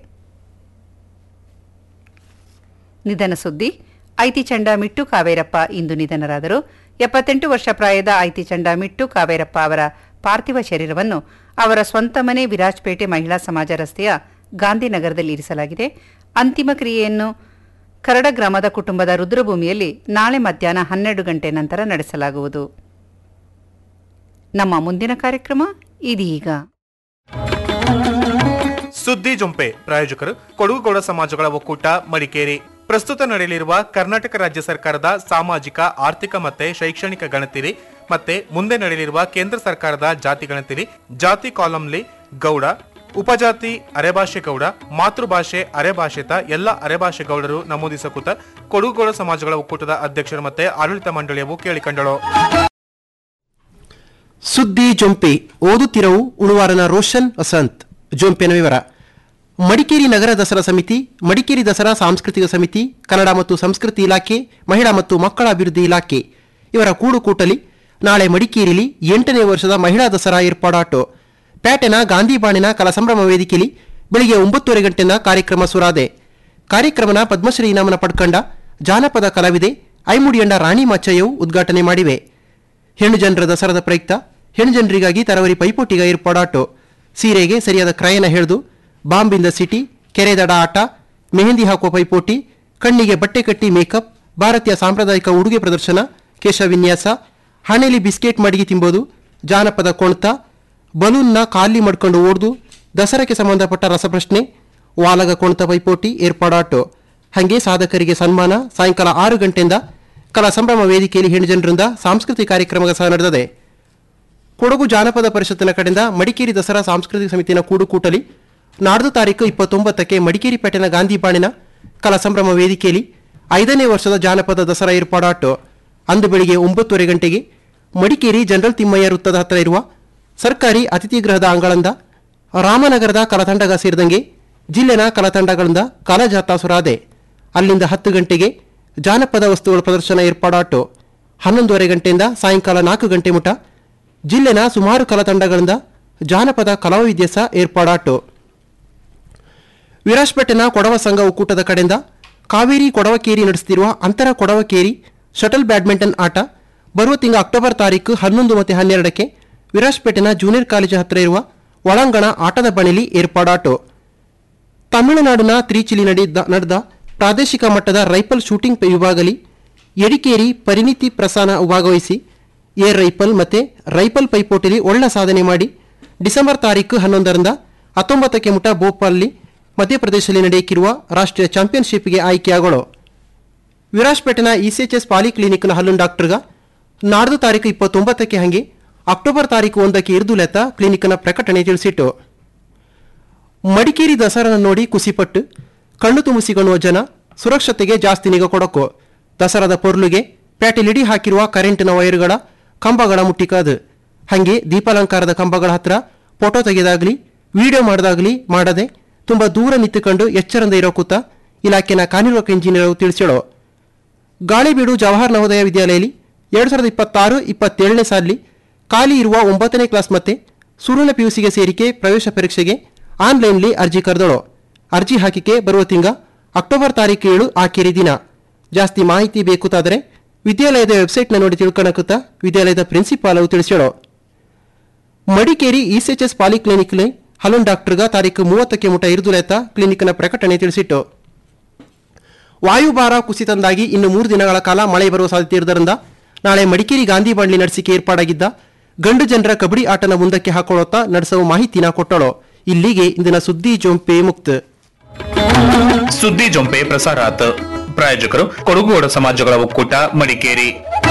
ನಿಧನ ಸುದ್ದಿ ಐತಿ ಚಂಡ ಮಿಟ್ಟು ಕಾವೇರಪ್ಪ ಇಂದು ನಿಧನರಾದರು ಎಪ್ಪತ್ತೆಂಟು ವರ್ಷ ಪ್ರಾಯದ ಐತಿ ಚಂಡ ಮಿಟ್ಟು ಕಾವೇರಪ್ಪ ಅವರ ಪಾರ್ಥಿವ ಶರೀರವನ್ನು ಅವರ ಸ್ವಂತ ಮನೆ ವಿರಾಜ್ಪೇಟೆ ಮಹಿಳಾ ಸಮಾಜ ರಸ್ತೆಯ ಗಾಂಧಿನಗರದಲ್ಲಿ ಇರಿಸಲಾಗಿದೆ ಅಂತಿಮ ಕ್ರಿಯೆಯನ್ನು ಕರಡ ಗ್ರಾಮದ ಕುಟುಂಬದ ರುದ್ರಭೂಮಿಯಲ್ಲಿ ನಾಳೆ ಮಧ್ಯಾಹ್ನ ಹನ್ನೆರಡು ಗಂಟೆ ನಂತರ ನಡೆಸಲಾಗುವುದು ನಮ್ಮ ಮುಂದಿನ ಕಾರ್ಯಕ್ರಮ ಇದೀಗ ಸುದ್ದಿ ಜೊಂಪೆ ಪ್ರಾಯೋಜಕರು ಕೊಡಗುಗೌಡ ಸಮಾಜಗಳ ಒಕ್ಕೂಟ ಮಡಿಕೇರಿ ಪ್ರಸ್ತುತ ನಡೆಯಲಿರುವ ಕರ್ನಾಟಕ ರಾಜ್ಯ ಸರ್ಕಾರದ ಸಾಮಾಜಿಕ ಆರ್ಥಿಕ ಮತ್ತೆ ಶೈಕ್ಷಣಿಕ ಗಣತಿರಿ ಮತ್ತೆ ಮುಂದೆ ನಡೆಯಲಿರುವ ಕೇಂದ್ರ ಸರ್ಕಾರದ ಜಾತಿ ಗಣತಿರಿ ಜಾತಿ ಕಾಲಂಲಿ ಗೌಡ ಉಪಜಾತಿ ಅರೆಭಾಷೆ ಗೌಡ ಮಾತೃಭಾಷೆ ಅರೆಭಾಷಿತ ಎಲ್ಲ ಅರೆಭಾಷೆ ಗೌಡರು ನಮೂದಿಸಕೂತ ಕೊಡಗುಗೌಡ ಸಮಾಜಗಳ ಒಕ್ಕೂಟದ ಅಧ್ಯಕ್ಷರು ಮತ್ತೆ ಆಡಳಿತ ಮಂಡಳಿಯವು ಕೇಳಿಕೊಂಡಳು ಸುದ್ದಿ ಜೊಂಪೆ ಓದುತ್ತಿರವು ಉಳುವಾರನ ರೋಷನ್ ವಸಂತ್ ಜೊಂಪೆನ ವಿವರ ಮಡಿಕೇರಿ ನಗರ ದಸರಾ ಸಮಿತಿ ಮಡಿಕೇರಿ ದಸರಾ ಸಾಂಸ್ಕೃತಿಕ ಸಮಿತಿ ಕನ್ನಡ ಮತ್ತು ಸಂಸ್ಕೃತಿ ಇಲಾಖೆ ಮಹಿಳಾ ಮತ್ತು ಮಕ್ಕಳ ಅಭಿವೃದ್ಧಿ ಇಲಾಖೆ ಇವರ ಕೂಡುಕೂಟಲಿ ನಾಳೆ ಮಡಿಕೇರಿಲಿ ಎಂಟನೇ ವರ್ಷದ ಮಹಿಳಾ ದಸರಾ ಏರ್ಪಾಡಾಟು ಪೇಟೆನ ಗಾಂಧಿಬಾಣಿನ ಕಲಸಂಭ್ರಮ ವೇದಿಕೆಯಲ್ಲಿ ಬೆಳಿಗ್ಗೆ ಒಂಬತ್ತುವರೆ ಗಂಟೆನ ಕಾರ್ಯಕ್ರಮ ಸುರಾದೆ ಕಾರ್ಯಕ್ರಮನ ಪದ್ಮಶ್ರೀ ಇನಾಮನ ಪಡ್ಕಂಡ ಜಾನಪದ ಕಲಾವಿದೆ ಐಮುಡಿಯಂಡ ರಾಣಿ ಮಚ್ಚಯ್ಯವು ಉದ್ಘಾಟನೆ ಮಾಡಿವೆ ಹೆಣ್ಣು ಜನರ ದಸರಾದ ಪ್ರಯುಕ್ತ ಹೆಣ್ಣು ಜನರಿಗಾಗಿ ತರವರಿ ಪೈಪೋಟಿಗ ಏರ್ಪಾಡಾಟು ಸೀರೆಗೆ ಸರಿಯಾದ ಕ್ರಯನ ಹಿಡಿದು ಬಾಂಬಿಂದ ಸಿಟಿ ಕೆರೆ ದಡ ಆಟ ಮೆಹಂದಿ ಹಾಕುವ ಪೈಪೋಟಿ ಕಣ್ಣಿಗೆ ಬಟ್ಟೆ ಕಟ್ಟಿ ಮೇಕಪ್ ಭಾರತೀಯ ಸಾಂಪ್ರದಾಯಿಕ ಉಡುಗೆ ಪ್ರದರ್ಶನ ಕೇಶ ವಿನ್ಯಾಸ ಹಣೆಲಿ ಬಿಸ್ಕೆಟ್ ಮಡಗಿ ತಿಂಬೋದು ಜಾನಪದ ಕೊಣ್ತ ಬಲೂನ್ನ ಖಾಲಿ ಮಾಡ್ಕೊಂಡು ಓಡ್ದು ದಸರಾಕ್ಕೆ ಸಂಬಂಧಪಟ್ಟ ರಸಪ್ರಶ್ನೆ ವಾಲಗ ಕೊಣ್ತ ಪೈಪೋಟಿ ಏರ್ಪಾಡಾಟು ಹಾಗೆ ಸಾಧಕರಿಗೆ ಸನ್ಮಾನ ಸಾಯಂಕಾಲ ಆರು ಗಂಟೆಯಿಂದ ಕಲಾ ಸಂಭ್ರಮ ವೇದಿಕೆಯಲ್ಲಿ ಹೆಣ್ಣು ಜನರಿಂದ ಸಾಂಸ್ಕೃತಿಕ ಕಾರ್ಯಕ್ರಮ ಸಹ ನಡೆದಿದೆ ಕೊಡಗು ಜಾನಪದ ಪರಿಷತ್ತಿನ ಕಡೆಯಿಂದ ಮಡಿಕೇರಿ ದಸರಾ ಸಾಂಸ್ಕೃತಿಕ ಸಮಿತಿಯ ಕೂಡುಕೂಟಲಿ ನಾಡ್ದು ತಾರೀಕು ಇಪ್ಪತ್ತೊಂಬತ್ತಕ್ಕೆ ಮಡಿಕೇರಿ ಪೇಟೆನ ಗಾಂಧಿಬಾಣಿನ ಕಲಾ ಸಂಭ್ರಮ ವೇದಿಕೆಯಲ್ಲಿ ಐದನೇ ವರ್ಷದ ಜಾನಪದ ದಸರಾ ಏರ್ಪಾಡಾಟು ಅಂದು ಬೆಳಿಗ್ಗೆ ಒಂಬತ್ತುವರೆ ಗಂಟೆಗೆ ಮಡಿಕೇರಿ ಜನರಲ್ ತಿಮ್ಮಯ್ಯ ವೃತ್ತದ ಹತ್ತಿರ ಇರುವ ಸರ್ಕಾರಿ ಅತಿಥಿ ಗೃಹದ ಅಂಗಳಂದ ರಾಮನಗರದ ಕಲತಂಡಗ ಸೇರಿದಂಗೆ ಜಿಲ್ಲೆನ ಕಲತಂಡಗಳಿಂದ ಕಲಜಾತಾಸುರಾದೆ ಅಲ್ಲಿಂದ ಹತ್ತು ಗಂಟೆಗೆ ಜಾನಪದ ವಸ್ತುಗಳ ಪ್ರದರ್ಶನ ಏರ್ಪಾಡಾಟು ಹನ್ನೊಂದುವರೆ ಗಂಟೆಯಿಂದ ಸಾಯಂಕಾಲ ನಾಲ್ಕು ಗಂಟೆ ಮುಟ ಜಿಲ್ಲೆನ ಸುಮಾರು ಕಲತಂಡಗಳಿಂದ ಜಾನಪದ ಕಲಾವಿದ್ಯಾಸ ಏರ್ಪಾಡಾಟು ವಿರಾಜ್ಪೇಟೆನ ಕೊಡವ ಸಂಘ ಒಕ್ಕೂಟದ ಕಡೆಯಿಂದ ಕಾವೇರಿ ಕೊಡವಕೇರಿ ನಡೆಸುತ್ತಿರುವ ಅಂತರ ಕೊಡವಕೇರಿ ಶಟಲ್ ಬ್ಯಾಡ್ಮಿಂಟನ್ ಆಟ ಬರುವ ತಿಂಗಳ ಅಕ್ಟೋಬರ್ ತಾರೀಕು ಹನ್ನೊಂದು ಮತ್ತು ಹನ್ನೆರಡಕ್ಕೆ ವಿರಾಜ್ಪೇಟೆನ ಜೂನಿಯರ್ ಕಾಲೇಜು ಹತ್ತಿರ ಇರುವ ಒಳಾಂಗಣ ಆಟದ ಬಣಿಲಿ ಏರ್ಪಾಡಾಟು ತಮಿಳುನಾಡಿನ ತ್ರಿಚಿಲಿ ನಡೆದ ನಡೆದ ಪ್ರಾದೇಶಿಕ ಮಟ್ಟದ ರೈಫಲ್ ಶೂಟಿಂಗ್ ವಿಭಾಗಲಿ ಎಡಿಕೇರಿ ಪರಿಣಿತಿ ಪ್ರಸಾನ ಭಾಗವಹಿಸಿ ಏರ್ ರೈಫಲ್ ಮತ್ತು ರೈಫಲ್ ಪೈಪೋಟಿಲಿ ಒಳ್ಳೆ ಸಾಧನೆ ಮಾಡಿ ಡಿಸೆಂಬರ್ ತಾರೀಕು ಹನ್ನೊಂದರಿಂದ ಹತ್ತೊಂಬತ್ತಕ್ಕೆ ಮುಟ ಭೋಪಾಲ್ನಲ್ಲಿ ಮಧ್ಯಪ್ರದೇಶದಲ್ಲಿ ನಡೆಯಕ್ಕಿರುವ ರಾಷ್ಟ್ರೀಯ ಚಾಂಪಿಯನ್ಶಿಪ್ಗೆ ಆಯ್ಕೆಯಾಗೋಳು ವಿರಾಜ್ಪೇಟೆನ ಇಸಿಎಚ್ಎಸ್ ಪಾಲಿ ಕ್ಲಿನಿಕ್ನ ಹಲ್ಲುನ್ ಡಾಕ್ಟರ್ಗ ನಾಡ್ದು ತಾರೀಕು ಇಪ್ಪತ್ತೊಂಬತ್ತಕ್ಕೆ ಹಂಗೆ ಅಕ್ಟೋಬರ್ ತಾರೀಕು ಒಂದಕ್ಕೆ ಇರ್ದುಲೆತ್ತ ಕ್ಲಿನಿಕ್ನ ಪ್ರಕಟಣೆ ತಿಳಿಸಿಟ್ಟು ಮಡಿಕೇರಿ ದಸರಾನ ನೋಡಿ ಖುಷಿಪಟ್ಟು ಕಣ್ಣು ತುಂಬಿಸಿಕೊಳ್ಳುವ ಜನ ಸುರಕ್ಷತೆಗೆ ಜಾಸ್ತಿ ನಿಗಾ ಕೊಡಕ್ಕೋ ದಸರಾದ ಪೊರ್ಲುಗೆ ಪ್ಯಾಟೆಲಿಡಿ ಹಾಕಿರುವ ಕರೆಂಟಿನ ವೈರುಗಳ ಕಂಬಗಳ ಮುಟ್ಟಿಕಾದು ಹಾಗೆ ದೀಪಾಲಂಕಾರದ ಕಂಬಗಳ ಹತ್ರ ಫೋಟೋ ತೆಗೆದಾಗಲಿ ವಿಡಿಯೋ ಮಾಡಿದಾಗಲಿ ಮಾಡದೆ ತುಂಬ ದೂರ ನಿಂತುಕೊಂಡು ಎಚ್ಚರಿಂದ ಇರೋ ಕೂತ ಇಲಾಖೆನ ಕಾರ್ಯನಿರ್ವಾಹಕ ಇಂಜಿನಿಯರ್ ತಿಳಿಸಿಳೋ ಗಾಳಿಬೀಡು ಜವಾಹರ್ ನವೋದಯ ವಿದ್ಯಾಲಯದಲ್ಲಿ ಎರಡು ಸಾವಿರದ ಇಪ್ಪತ್ತಾರು ಇಪ್ಪತ್ತೇಳನೇ ಸಾಲಿ ಖಾಲಿ ಇರುವ ಒಂಬತ್ತನೇ ಕ್ಲಾಸ್ ಮತ್ತೆ ಸುರುಳ ಪಿಯುಸಿಗೆ ಸೇರಿಕೆ ಪ್ರವೇಶ ಪರೀಕ್ಷೆಗೆ ಆನ್ಲೈನ್ಲಿ ಅರ್ಜಿ ಕರೆದಳು ಅರ್ಜಿ ಹಾಕಿಕೆ ಬರುವ ತಿಂಗ ಅಕ್ಟೋಬರ್ ತಾರೀಕು ಏಳು ಆಖೇರಿ ದಿನ ಜಾಸ್ತಿ ಮಾಹಿತಿ ಬೇಕುತ್ತಾದರೆ ವಿದ್ಯಾಲಯದ ವೆಬ್ಸೈಟ್ನ ನೋಡಿ ತಿಳ್ಕೊಳಕುತ್ತ ವಿದ್ಯಾಲಯದ ಪ್ರಿನ್ಸಿಪಾಲ್ ಅವು ತಿಳಿಸ್ಯಾಳು ಮಡಿಕೇರಿ ಇಸಿಎಚ್ಎಸ್ ಪಾಲಿಕ್ಲಿನಿಕ್ಲಿ ಹಲೋನ್ ಡಾಕ್ಟರ್ಗ ತಾರೀಕು ಮೂವತ್ತಕ್ಕೆ ಮುಟ ಇರುದುಲೆತ್ತ ಕ್ಲಿನಿಕ್ನ ಪ್ರಕಟಣೆ ತಿಳಿಸಿಟ್ಟು ವಾಯುಭಾರ ಕುಸಿತಂದಾಗಿ ಇನ್ನು ಮೂರು ದಿನಗಳ ಕಾಲ ಮಳೆ ಬರುವ ಸಾಧ್ಯತೆ ಇರುವುದರಿಂದ ನಾಳೆ ಮಡಿಕೇರಿ ಗಾಂಧಿ ಬಂಡ್ಲಿ ನಡೆಸಿಕೆ ಏರ್ಪಾಡಾಗಿದ್ದ ಗಂಡು ಜನರ ಕಬಡ್ಡಿ ಆಟನ ಮುಂದಕ್ಕೆ ಹಾಕೊಳ್ಳುತ್ತಾ ನಡೆಸುವ ಮಾಹಿತಿನ ಕೊಟ್ಟಳು ಇಲ್ಲಿಗೆ ಇಂದಿನ ಸುದ್ದಿ ಜೊಂಪೆ ಮುಕ್ತ ಸುದ್ದಿ ಜೊಂಪೆ ಪ್ರಸಾರಾತ್ ಪ್ರಾಯೋಜಕರು ಕೊಡಗುಗೋಡ ಸಮಾಜಗಳ ಒಕ್ಕೂಟ ಮಡಿಕೇರಿ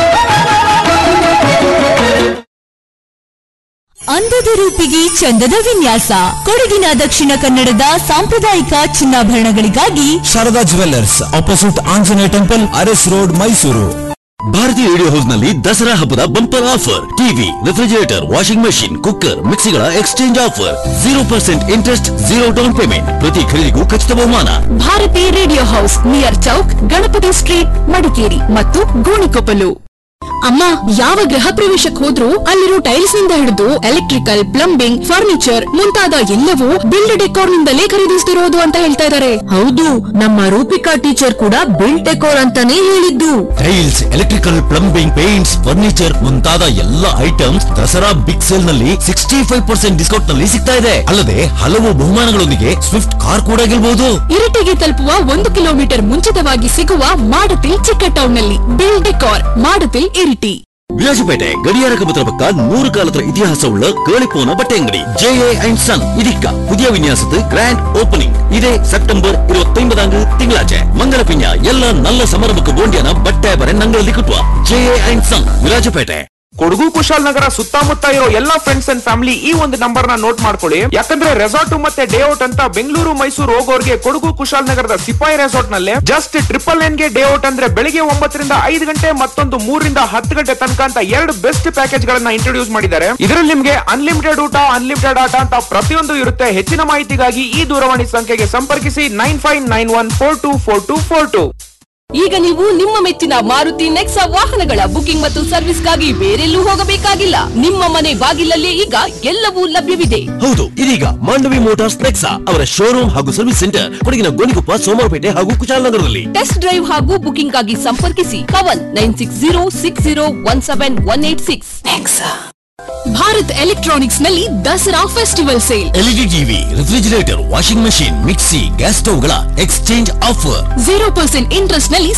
ಅಂದದ ರೂಪಿಗೆ ಚಂದದ ವಿನ್ಯಾಸ ಕೊಡಗಿನ ದಕ್ಷಿಣ ಕನ್ನಡದ ಸಾಂಪ್ರದಾಯಿಕ ಚಿನ್ನಾಭರಣಗಳಿಗಾಗಿ Sharada jewellers opposite Anjaneya temple Aras road Mysuru Bharatiya radio house ನಲ್ಲಿ ದಸರಾ ಹಬ್ಬದ bumper offer TV refrigerator washing machine cooker ಮಿಕ್ಸಿಗಳ exchange offer zero percent interest zero down payment ಪ್ರತಿ ಖರೀದಿಗೂ ಖಚಿತ ಬಹುಮಾನ ಭಾರತಿ ರೇಡಿಯೋ ಹೌಸ್ ನಿಯರ್ ಚೌಕ್ ಗಣಪತಿ ಸ್ಟ್ರೀಟ್ ಮಡಿಕೇರಿ ಮತ್ತು ಗೋಣಿಕೊಪ್ಪಲು ಅಮ್ಮ ಯಾವ ಗೃಹ ಪ್ರವೇಶಕ್ಕೆ ಹೋದ್ರು ಅಲ್ಲಿರೋ ಟೈಲ್ಸ್ ನಿಂದ ಹಿಡಿದು ಎಲೆಕ್ಟ್ರಿಕಲ್ ಪ್ಲಂಬಿಂಗ್ ಫರ್ನಿಚರ್ ಮುಂತಾದ ಎಲ್ಲವೂ ಬಿಲ್ಡ್ ಡೆಕೋರ್ ನಿಂದಲೇ ಖರೀದಿಸ್ತಿರೋದು ಅಂತ ಹೇಳ್ತಾ ಇದ್ದಾರೆ ಹೌದು ನಮ್ಮ ರೂಪಿಕಾ ಟೀಚರ್ ಕೂಡ ಬಿಲ್ಡ್ ಡೆಕೋರ್ ಅಂತಾನೆ ಹೇಳಿದ್ದು tiles electrical plumbing paints furniture ಮುಂತಾದ ಎಲ್ಲ ಐಟಮ್ಸ್ ದಸರಾ ಬಿಗ್ ಸೇಲ್ ನಲ್ಲಿ ಸಿಕ್ಸ್ಟಿ ಫೈವ್ ಪರ್ಸೆಂಟ್ ಡಿಸ್ಕೌಂಟ್ ನಲ್ಲಿ ಸಿಗ್ತಾ ಇದೆ ಅಲ್ಲದೆ ಹಲವು ಬಹುಮಾನಗಳೊಂದಿಗೆ ಸ್ವಿಫ್ಟ್ ಕಾರ್ ಕೂಡ ಗೆಲ್ಬಹುದು ಇರಿಟಿಗೆ ತಲುಪುವ ಒಂದು ಕಿಲೋಮೀಟರ್ ಮುಂಚಿತವಾಗಿ ಸಿಗುವ ಮಾಡತಿಲ್ ಚಿಕ್ಕ ಟೌನ್ ನಲ್ಲಿ ಬಿಲ್ಡ್ ಡೆಕೋರ್ ಮಾಡತಿಲ್ ಇರಿಟಿ ವಿರಾಜಪೇಟೆ ಗಡಿಯಾರ ಕಬತರ ಪಕ್ಕ ನೂರು ಕಾಲದ ಇತಿಹಾಸವುಳ್ಳ ಕೇಳಿಪೋನ ಬಟ್ಟೆ ಅಂಗಡಿ ಜೆಎ ಅಂಡ್ ಸನ್ ಇದೀಗ പുതിയ വിന്യാസത്ത് ഗ്രാൻഡ് ഓപ്പണിംഗ് ഇതേ സെപ്റ്റംബർ ഇരുപത്തൊമ്പതാം തിങ്കളാഴ്ച ಮಂಗಲಪಿಂಜ ಎಲ್ಲ ನಲ್ಲ ಸಮರಮಕ್ಕೆ ಬೋಂಡಿಯನ ಬಟ್ಟೆ ಬರೆ ನಂಗಳಲ್ಲಿ ಕುಟ್ಟುವ JA and son Virajpet Kodagu Kushalnagar ಸುತ್ತಮುತ್ತ ಇರೋ ಎಲ್ಲಾ ಫ್ರೆಂಡ್ಸ್ ಅಂಡ್ ಫ್ಯಾಮಿಲಿ ಈ ಒಂದು ನಂಬರ್ ನ ನೋಟ್ ಮಾಡ್ಕೊಳ್ಳಿ ಯಾಕಂದ್ರೆ ರೆಸಾರ್ಟ್ ಮತ್ತೆ ಡೇ ಔಟ್ ಅಂತ ಬೆಂಗಳೂರು ಮೈಸೂರು ಹೋಗೋರ್ಗೆ ಕೊಡಗು ಕುಶಾಲನಗರದ ಸಿಪಾಯಿ ರೆಸಾರ್ಟ್ ನಲ್ಲಿ ಜಸ್ಟ್ ಟ್ರಿಪಲ್ ಎನ್ ಗೆ ಡೇ ಔಟ್ ಅಂದ್ರೆ ಬೆಳಿಗ್ಗೆ ಒಂಬತ್ತರಿಂದ ಐದು ಗಂಟೆ ಮತ್ತೊಂದು ಮೂರರಿಂದ ಹತ್ತು ಗಂಟೆ ತನಕ ಅಂತ ಎರಡು ಬೆಸ್ಟ್ ಪ್ಯಾಕೇಜ್ ಗಳನ್ನ ಇಂಟ್ರೊಡ್ಯೂಸ್ ಮಾಡಿದ್ದಾರೆ ಇದರಲ್ಲಿ ನಿಮ್ಗೆ ಅನ್ಲಿಮಿಟೆಡ್ ಊಟ ಅನ್ಲಿಮಿಟೆಡ್ ಆಟ ಅಂತ ಪ್ರತಿಯೊಂದು ಇರುತ್ತೆ ಹೆಚ್ಚಿನ ಮಾಹಿತಿಗಾಗಿ ಈ ದೂರವಾಣಿ ಸಂಖ್ಯೆಗೆ ಸಂಪರ್ಕಿಸಿ nine five nine one four two four two four two ಈಗ ನೀವು ನಿಮ್ಮ ಮೆಚ್ಚಿನ ಮಾರುತಿ ನೆಕ್ಸಾ ವಾಹನಗಳ ಬುಕಿಂಗ್ ಮತ್ತು ಸರ್ವಿಸ್ಗಾಗಿ ಬೇರೆಲ್ಲೂ ಹೋಗಬೇಕಾಗಿಲ್ಲ ನಿಮ್ಮ ಮನೆ ಬಾಗಿಲಲ್ಲೇ ಈಗ ಎಲ್ಲವೂ ಲಭ್ಯವಿದೆ ಹೌದು ಇದೀಗ ಮಾಂಡವಿ ಮೋಟಾರ್ಸ್ ನೆಕ್ಸಾ ಅವರ ಶೋರೂಮ್ ಹಾಗೂ ಸರ್ವಿಸ್ ಸೆಂಟರ್ ಕೊಡಗಿನ ಗೋಣಿಕೊಪ್ಪ ಸೋಮವಾರಪೇಟೆ ಹಾಗೂ ಕುಶಾಲನಗರದಲ್ಲಿ ಟೆಸ್ಟ್ ಡ್ರೈವ್ ಹಾಗೂ ಬುಕಿಂಗ್ ಆಗಿ ಸಂಪರ್ಕಿಸಿ Kavan nine six zero six zero one seven one eight six Bharat electronics ನಲ್ಲಿ Dasara festival sale LED TV refrigerator washing machine mixie gas ಸ್ಟವ್ಗಳ exchange offer zero percent interest ನಲ್ಲಿ